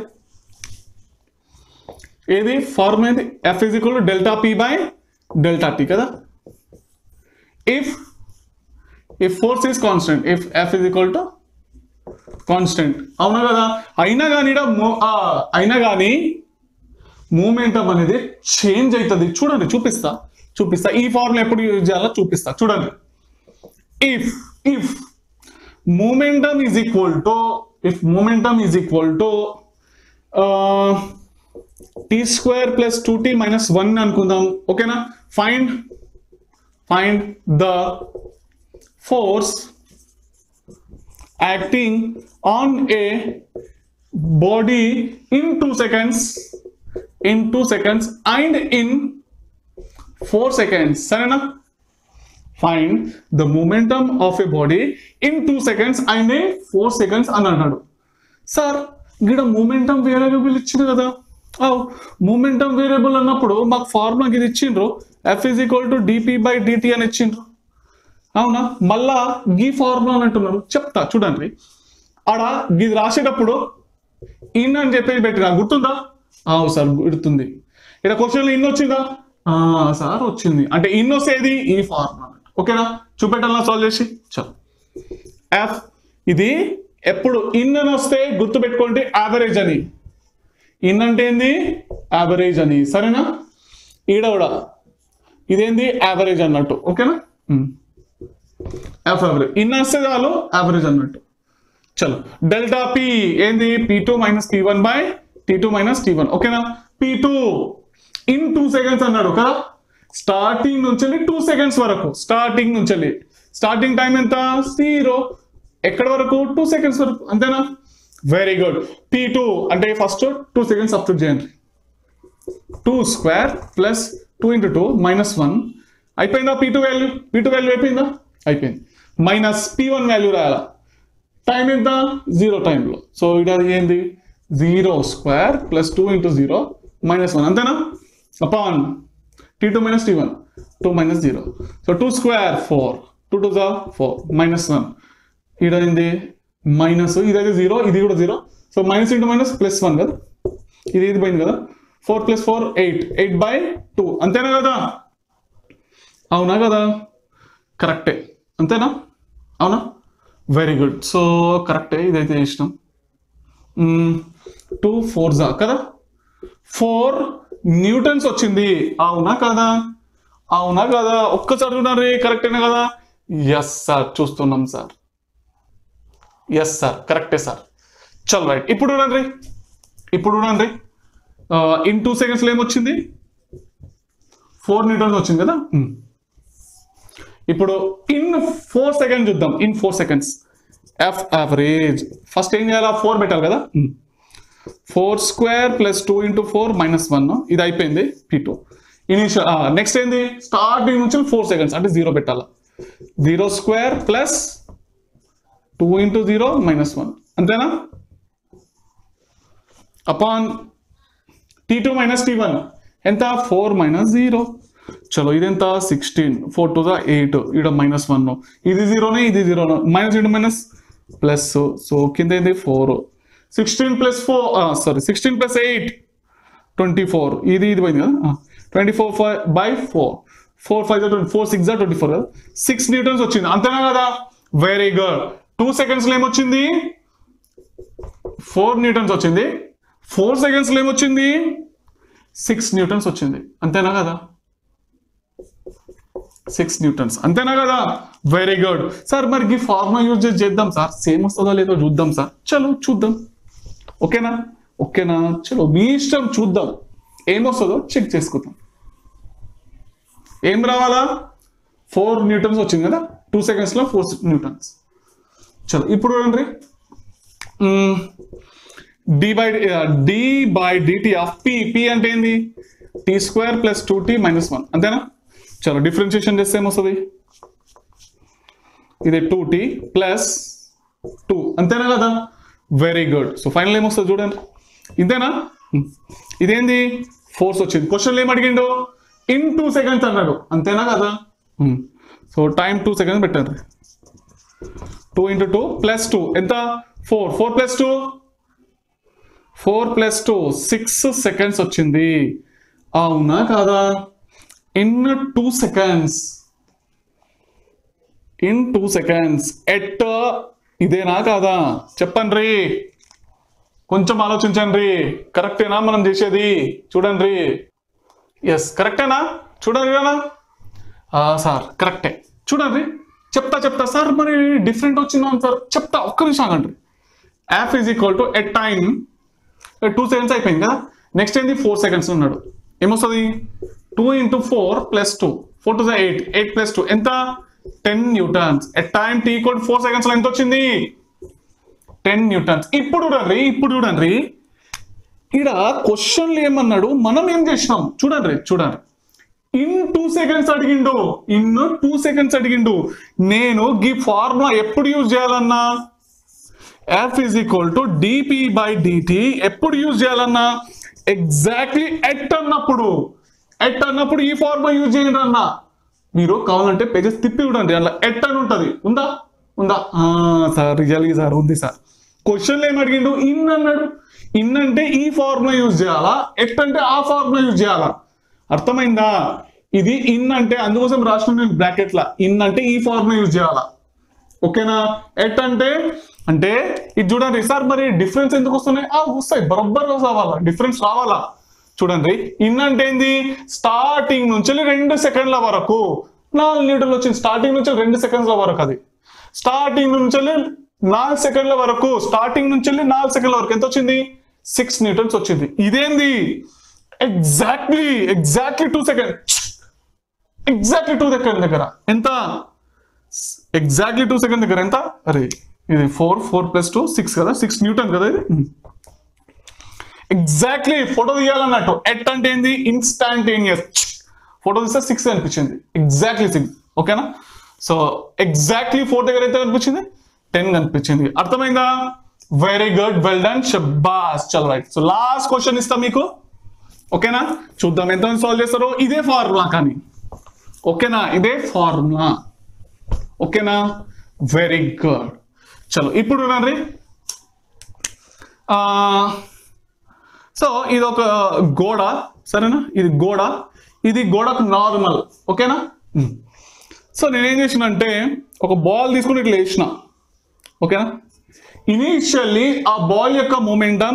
ఏది ఫార్మ్ ఏది F is equal to delta P by delta T కదా if if force is constant if F is equal to constant అవునా కదా అయినా కానీ ఈడ mo- ఆ, అయినా కానీ మూమెంటం అనేది చేంజ్ అవుతుంది చూడండి చూపిస్తా చూపిస్తా ఈ ఫార్ములా ఎప్పుడు యూజ్ చేయాలో చూపిస్తా చూడండి if if momentum is equal to if momentum is equal to tea square plus two tea minus one అనుకుందాం ఓకేనా find find the force acting on a body in 2 seconds in 2 seconds and in 4 seconds సరేనా find the momentum of a body in 2 seconds and in 4 seconds అని అన్నాడు sir ఇక్కడ momentum variable ఇచ్చిండు కదా momentum variable అన్నప్పుడు మాకు formula ఇది ఇచ్చిండ్రు F is equal to DP by DT అని ఇచ్చిండ్రు అవునా మళ్ళా గీ ఫార్ములా అని అంటున్నారు చెప్తా చూడండి ఆడ ఇది రాసేటప్పుడు ఇన్ అని చెప్పేసి పెట్టినా గుర్తుందా అవు సార్ గుర్తుంది ఇక్కడ క్వశ్చన్ ఇన్ వచ్చిందా ఆ, సార్ వచ్చింది అంటే ఇన్ వస్తేది ఈ ఫార్ములా ఓకేనా చూపెట్టాలా సాల్వ్ చేసి చలో ఎఫ్ ఇది ఎప్పుడు ఇన్ అని వస్తే గుర్తు పెట్టుకోండి యావరేజ్ అని ఇన్ అంటే ఏంది యావరేజ్ అని సరేనా ఈడ కూడా ఇదేంది యావరేజ్ అన్నట్టు ఓకేనా ఉమ్. ఎఫ్ యావరేజ్ ఇన్ వస్తే చాలు యావరేజ్ అన్నట్టు చలో డెల్టా పి ఏంది P two minus P one by T two minus T one ఓకేనా P two in two seconds అన్నాడు కదా స్టార్టింగ్ నుంచి టూ సెకండ్స్ వరకు స్టార్టింగ్ నుంచి స్టార్టింగ్ టైం ఎంత జీరో ఎక్కడ వరకు టూ సెకండ్స్ వరకు అంతేనా వెరీ గుడ్ పీ టూ అంటే ఫస్ట్ టూ సెకండ్స్ అప్లోడ్ చేయండి two square plus two into two minus one అయిపోయిందా P two value P two value అయిపోయిందా అయిపోయింది మైనస్ పీ వన్ వాల్యూ రాయాలా టైం ఎంత జీరో టైంలో సో ఇక్కడ ఏంది zero square plus two into zero minus one అంతేనా upon T two minus T one two minus zero so two square four two two జా four minus one ఇక్కడ ఏంది minus ఇదైతే జీరో ఇది కూడా zero so minus into minus plus one కదా ఇది ఇది పోయింది కదా four plus four eight eight by two అంతేనా కదా అవునా కదా కరెక్టే అంతేనా అవునా వెరీ గుడ్ సో కరెక్టే ఇదైతే చేసినాం టూ ఫోర్ జా కదా ఫోర్ న్యూటన్స్ వచ్చింది అవునా కదా అవునా కదా ఒక్కసారి చూడండి కరెక్టేనా కదా ఎస్ సార్ చూస్తున్నాం సార్ ఎస్ సార్ కరెక్టే సార్ చల్ రైట్ ఇప్పుడు చూడండి ఇప్పుడు చూడండి ఇన్ టూ సెకండ్స్లో ఏమొచ్చింది ఫోర్ న్యూటన్స్ వచ్చింది కదా Hmm. ఇప్పుడు ఇన్ ఫోర్ సెకండ్ చూద్దాం in four seconds F average first ఏం చేయాలి ఫోర్ పెట్టాలి కదా four square plus two into four minus one ఇది అయిపోయింది పీ టూ ఇనిషియల్ నెక్స్ట్ ఏంది స్టార్టింగ్ నుంచి ఫోర్ సెకండ్స్ అంటే జీరో పెట్టాలి zero square plus two into zero minus one అంతేనా upon T two minus T one ఎంత ఫోర్ మైనస్ జీరో చలో ఇదెంత సిక్స్టీన్ ఫోర్ టూ ఎయిట్ ఇక్కడ మైనస్ వన్ ఇది జీరోనే ఇది జీరోనే minus into minus plus so కింద ఏంది four sixteen plus four sorry sixteen plus eight twenty four ఇది ఇది పోయింది కదా twenty four by four four five twenty four six twenty four కదా సిక్స్ న్యూటన్స్ వచ్చింది అంతేనా కదా వెరీ గుడ్ టూ సెకండ్స్లో ఏమొచ్చింది ఫోర్ న్యూటన్స్ వచ్చింది ఫోర్ సెకండ్స్లో ఏమొచ్చింది సిక్స్ న్యూటన్స్ వచ్చింది అంతేనా కదా సిక్స్ న్యూటన్స్ అంతేనా కదా వెరీ గుడ్ సార్ మరి ఈ ఫార్ములా యూజ్ చేసి చేద్దాం సార్ సేమ్ వస్తుందో లేదో చూద్దాం సార్ చలో చూద్దాం ఓకేనా ఓకేనా చలో మీ ఇష్టం చూద్దాం ఏమొస్తుందో చెక్ చేసుకుందాం ఏం రావాలా ఫోర్ న్యూటన్స్ వచ్చింది కదా టూ సెకండ్స్లో ఫోర్ న్యూటన్స్ చలో ఇప్పుడు చూడండి D by D by DT of P P అంటే ఏంది tea square plus two tea minus one అంతేనా చలో డిఫరెన్షియేషన్ చేస్తే ఏమొస్తుంది ఇది టూ టీ ప్లస్ టూ అంతేనా కదా వెరీ గుడ్ సో ఫైనల్ ఏమొస్తుంది చూడండి ఇంతేనా Hmm. ఇదేంది ఫోర్స్ వచ్చింది క్వశ్చన్ ఏం అడిగిండు ఇన్ టూ సెకండ్స్ అన్నాడు అంతేనా కదా సో టైం టూ సెకండ్స్ పెట్టండి two into two plus two ఎంత four four plus two four plus two six seconds వచ్చింది అవునా కాదా in two seconds in two seconds at ఇదేనా కాదా చెప్పండి రీ కొంచెం ఆలోచించండి కరెక్టేనా మనం చేసేది చూడండి ఎస్ కరెక్టేనా చూడండి కదా సార్ కరెక్టే చూడండి చెప్తా చెప్తా సార్ మరి డిఫరెంట్ వచ్చిందా సార్ చెప్తా ఒక్క నిమిషం ఆగండి యాప్ is equal to at time two seconds అయిపోయింది కదా నెక్స్ట్ ఏంది ఫోర్ సెకండ్స్ ఉన్నాడు ఏమొస్తుంది two into four plus two four to eight eight plus two ఎంత ten newtons at time T equal four seconds లో ఎంత వచ్చింది టెన్ న్యూటన్స్ ఇప్పుడు చూడండి ఇప్పుడు చూడండి ఇక్కడ క్వశ్చన్లు ఏమన్నాడు మనం ఏం చేసినాం చూడండి చూడండి ఇన్ టూ సెకండ్స్ అడిగిండు ఇన్ టూ సెకండ్స్ అడిగిండు నేను ఈ ఫార్ములా ఎప్పుడు యూజ్ చేయాలన్నా F is equal to DP by DT ఎప్పుడు యూజ్ చేయాలన్నా ఎగ్జాక్ట్లీ ఎట్ అన్నప్పుడు ఎట్ అన్నప్పుడు ఈ ఫార్ములా యూజ్ చేయండి అన్న మీరు కావాలంటే పేజెస్ తిప్పి చూడండి అందులో ఎట్ అని ఉంటుంది ఉందా ఉందా ఆ, సార్ రియల్గా సార్ ఉంది సార్ క్వశ్చన్లు ఏం అడిగిండు ఇన్ అన్నాడు ఇన్ అంటే ఈ ఫార్ములా యూజ్ చేయాలా ఎట్ అంటే ఆ ఫార్ములా యూజ్ చేయాలా అర్థమైందా ఇది ఇన్ అంటే అందుకోసం రాసిన నేను బ్రాకెట్ లా ఇన్ అంటే ఈ ఫార్ములా యూజ్ చేయాలా ఓకేనా ఎట్ అంటే అంటే ఇది చూడండి సార్ మరి డిఫరెన్స్ ఎందుకు వస్తున్నాయి ఆ వస్తాయి బరొబ్బర్ రావాలా డిఫరెన్స్ రావాలా చూడండి ఇన్ అంటే ఏంది స్టార్టింగ్ నుంచి రెండు సెకండ్ల వరకు నాలుగు లీటర్లు వచ్చింది స్టార్టింగ్ నుంచి రెండు సెకండ్ల వరకు అది స్టార్టింగ్ నుంచి నాలుగు సెకండ్ల వరకు స్టార్టింగ్ నుంచి నాలుగు సెకండ్ల వరకు ఎంత వచ్చింది సిక్స్ న్యూటన్స్ వచ్చింది ఇదేంది exactly exactly two second exactly two second దగ్గర ఎంత ఎగ్జాక్ట్లీ టూ సెకండ్ దగ్గర ఎంత అరే ఇది four four plus two six కదా సిక్స్ న్యూటన్ కదా ఇది ఎగ్జాక్ట్లీ ఫోటో తీయాలన్నట్టు ఎట్ అంటే ఏంది ఇన్స్టాంటేనియస్ ఫోటో తీస్తే సిక్స్ అనిపించింది ఎగ్జాక్ట్లీ సిక్స్ ఓకేనా సో ఎగ్జాక్ట్లీ ఫోర్ దగ్గర అయితే కనిపించింది టెన్ కనిపించింది అర్థమైందా వెరీ గుడ్ వెల్ డన్ షబ్బాస్ చల్ రైట్ సో లాస్ట్ క్వశ్చన్ ఇస్తా మీకు ఓకేనా చూద్దాం ఎంత సాల్వ్ చేస్తారో ఇదే ఫార్ములా కానీ ఓకేనా ఇదే ఫార్ములా ఓకేనా వెరీ గుడ్ చలో ఇప్పుడు రండి సో ఇది ఒక గోడ సరేనా ఇది గోడ ఇది గోడకు నార్మల్ ఓకేనా సో నేనేం చేసిన అంటే ఒక బాల్ తీసుకుని ఇట్లా వేసిన ఓకేనా ఇనీషియల్లీ ఆ బాల్ యొక్క momentum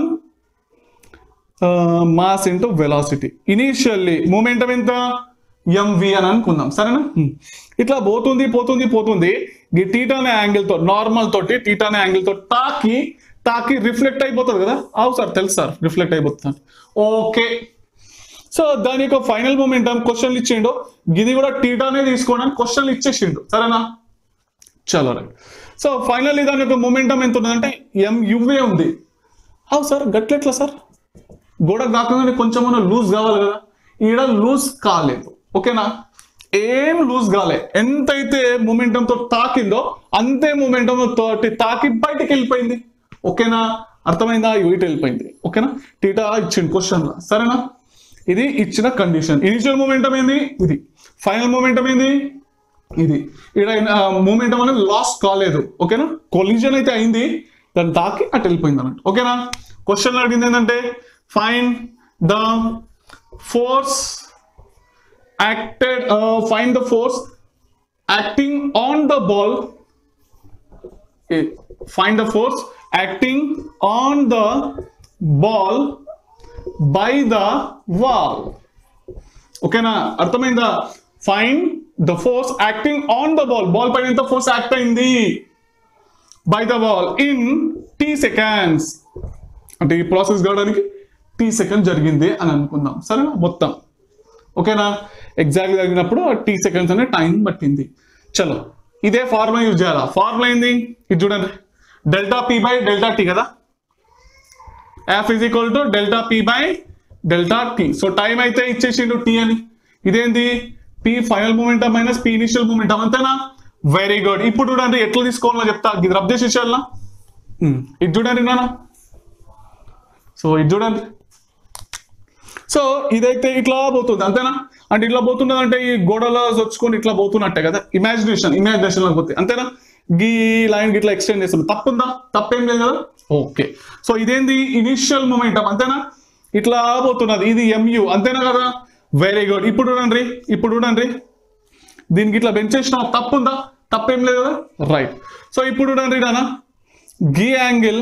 mass into velocity initially momentum ఎంత ఎంవి అని అనుకుందాం సరేనా Hmm. ఇట్లా పోతుంది పోతుంది పోతుంది ఈ టీటా అనే యాంగిల్ తో నార్మల్ తోటి టీటా అనే యాంగిల్ తో తాకి తాకి రిఫ్లెక్ట్ అయిపోతుంది కదా అవు సార్ తెలుసు సార్ రిఫ్లెక్ట్ అయిపోతుంది ఓకే సో దాని యొక్క ఫైనల్ మూమెంటం క్వశ్చన్లు ఇచ్చిండు ఇది కూడా టీటానే తీసుకోండి అని క్వశ్చన్లు ఇచ్చేసిండు సరేనా చలో రైట్ సో ఫైనల్లీ దాని యొక్క మూమెంటం ఎంత ఉన్నదంటే ఎంయువే ఉంది అవు సార్ గట్లెట్లా సార్ గోడ కాకుండా కొంచెం లూజ్ కావాలి కదా ఈడ లూజ్ కాలేదు ఓకేనా ఏం లూజ్ కాలే ఎంతైతే momentum తో తాకిందో అంతే momentum తోటి తాకి బయటికి వెళ్ళిపోయింది ఓకేనా అర్థమైందా ఇటు వెళ్ళిపోయింది ఓకేనా టీటా ఇచ్చింది క్వశ్చన్ సరేనా ఇది ఇచ్చిన కండిషన్ ఇనిషియల్ మూమెంటం ఏంది ఇది ఫైనల్ మూమెంటం ఏంది ఇది ఇక్కడ మూమెంటం అనేది లాస్ కాలేదు ఓకేనా కొలిజన్ అయితే అయింది దాన్ని తాకి అటు వెళ్ళిపోయింది అన్నట్టు ఓకేనా క్వశ్చన్ అడిగింది ఏంటంటే fine the force acted find the force acting on the ball find the force acting on the ball by the wall ఓకేనా అర్థమైందా find the force acting on the ball ball పైన ఎంత ఫోర్స్ యాక్ట్ అయింది by the ball in T seconds అంటే ఈ process కావడానికి tea second జరిగింది అని అనుకుందాం సరేనా మొత్తం ఓకేనా ఎగ్జాక్ట్ జరిగినప్పుడు టీ సెకండ్స్ అనే టైం పట్టింది చలో ఇదే ఫార్ములా యూజ్ చేయాలా ఫార్ములా ఏంది ఇది చూడండి delta P by delta T కదా F is equal to delta P by delta T so time అయితే ఇచ్చేసిండు టీ అని ఇదేంది P final momentum minus P initial momentum అంతేనా వెరీ గుడ్ ఇప్పుడు చూడండి ఎట్లా తీసుకోవాలో చెప్తా ఇది రబ్ చేసి ఇచ్చేయాలా ఇది చూడండి నాన్న సో ఇది చూడండి సో ఇదైతే ఇట్లా పోతుంది అంతేనా అంటే ఇట్లా పోతున్నది అంటే ఈ గోడలో వచ్చుకొని ఇట్లా పోతున్నట్టే కదా ఇమాజినేషన్ ఇమాజినేషన్ లో పోతుంది అంతేనా గీ లైన్ ఇట్లా ఎక్స్టెండ్ చేస్తుంది తప్పుందా తప్పేం లేదు కదా ఓకే సో ఇదేంది ఇనిషియల్ మూమెంటం అంతేనా ఇట్లా పోతున్నది ఇది ఎంయు అంతేనా కదా వెరీ గుడ్ ఇప్పుడు చూడండి ఇప్పుడు చూడండి దీనికి ఇట్లా పెంచేసిన తప్పుందా తప్పేం లేదు కదా రైట్ సో ఇప్పుడు చూడండి నాన్న గీ యాంగిల్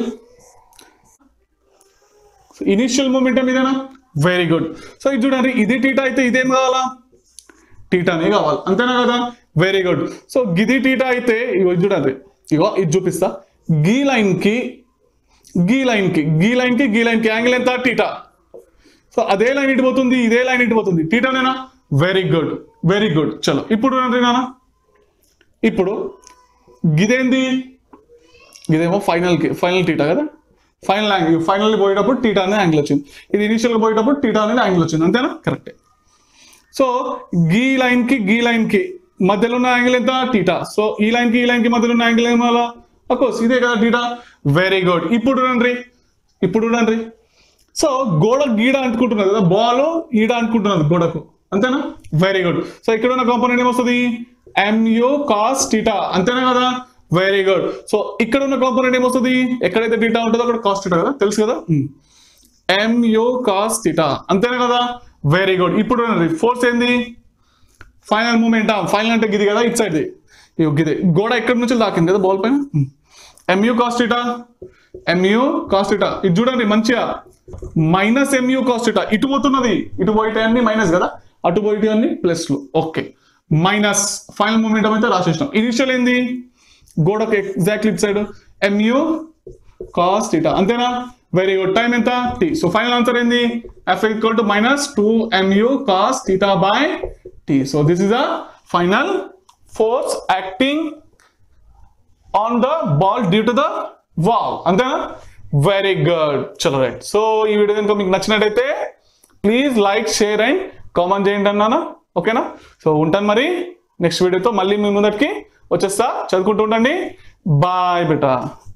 ఇనిషియల్ మూమెంటం ఇదేనా వెరీ గుడ్ సో ఇది చూడండి ఇది టీటా అయితే ఇదేం కావాలా టీటానే కావాలి అంతేనా కదా వెరీ గుడ్ సో గిది టీటా అయితే ఇగో ఇది చూడండి ఇగో ఇది చూపిస్తా గీ లైన్ కి గీ లైన్ కి గీ లైన్ కి గీ లైన్ కి యాంగిల్ ఎంత టీటా సో అదే లైన్ ఇటు పోతుంది ఇదే లైన్ ఇటు పోతుంది టీటానేనా వెరీ గుడ్ వెరీ గుడ్ చలో ఇప్పుడు చూడండి నాన్న ఇప్పుడు గిదేంది ఇదేమో ఫైనల్ కి ఫైనల్ టీటా కదా ఫైనల్ యాంగిల్ ఫైనల్ పోయేటప్పుడు టీటా అనేది యాంగిల్ వచ్చింది ఇది ఇనిషియల్ గా పోయేటప్పుడు టీటా అనేది యాంగిల్ వచ్చింది అంతేనా కరెక్టే సో గీ లైన్ కి గీ లైన్ కి మధ్యలో ఉన్న యాంగిల్ ఎంత టీటా సో ఈ లైన్ కి ఈ లైన్ కి మధ్యలో ఉన్న యాంగిల్ ఏమో అకోర్స్ ఇదే కదా టీటా వెరీ గుడ్ ఇప్పుడు చూడండి ఇప్పుడు చూడండి సో గోడ గీడ అంటుకుంటున్నది కదా బాల్ ఈడ అంటుకుంటున్నది గోడకు అంతేనా వెరీ గుడ్ సో ఇక్కడ ఉన్న కాంపోనెంట్ ఏమొస్తుంది ఎంయు కాస్ టీటా అంతేనా కదా వెరీ గుడ్ సో ఇక్కడ ఉన్న కాంపోనెంట్ ఏమొస్తుంది ఎక్కడైతే టీటా ఉంటుందో అక్కడ కాస్ టీటా కదా తెలుసు కదా ఎంయు కాస్ టీటా అంతేనా కదా వెరీ గుడ్ ఇప్పుడు ఫోర్స్ ఏంది ఫైనల్ మూమెంట్ ఫైనల్ అంటే గిది కదా ఇట్ సైడ్ గిది గోడ ఎక్కడి నుంచి తాకింది కదా బాల్ పైన ఎంయు కాస్టిటా ఎంయు కాస్టిటా ఇది చూడండి మంచిగా మైనస్ ఎంయు కాస్టిటా ఇటు పోతున్నది ఇటు పోయితే అన్ని మైనస్ కదా అటు పోయితే అన్ని ప్లస్లు ఓకే మైనస్ ఫైనల్ మూమెంట్ అయితే రాసేసినాం ఇనిషియల్ ఏంది గోడకు exactly it side MU cos theta అంతేనా వెరీ గుడ్ టైం ఎంత టీ సో ఫైనల్ ఆన్సర్ ఏంది F equal to minus two MU cos theta by T so this is a final force acting on the ball due to the wall అంతేనా very good చలో right so ఈ video కనుక మీకు నచ్చినట్టయితే please like share and comment చేయండి అన్నానా ఓకేనా so ఉంటాను మరి నెక్స్ట్ వీడియోతో మళ్ళీ మీ ముందటికి వచ్చేస్తా చదువుకుంటూ ఉండండి బాయ్ బేటా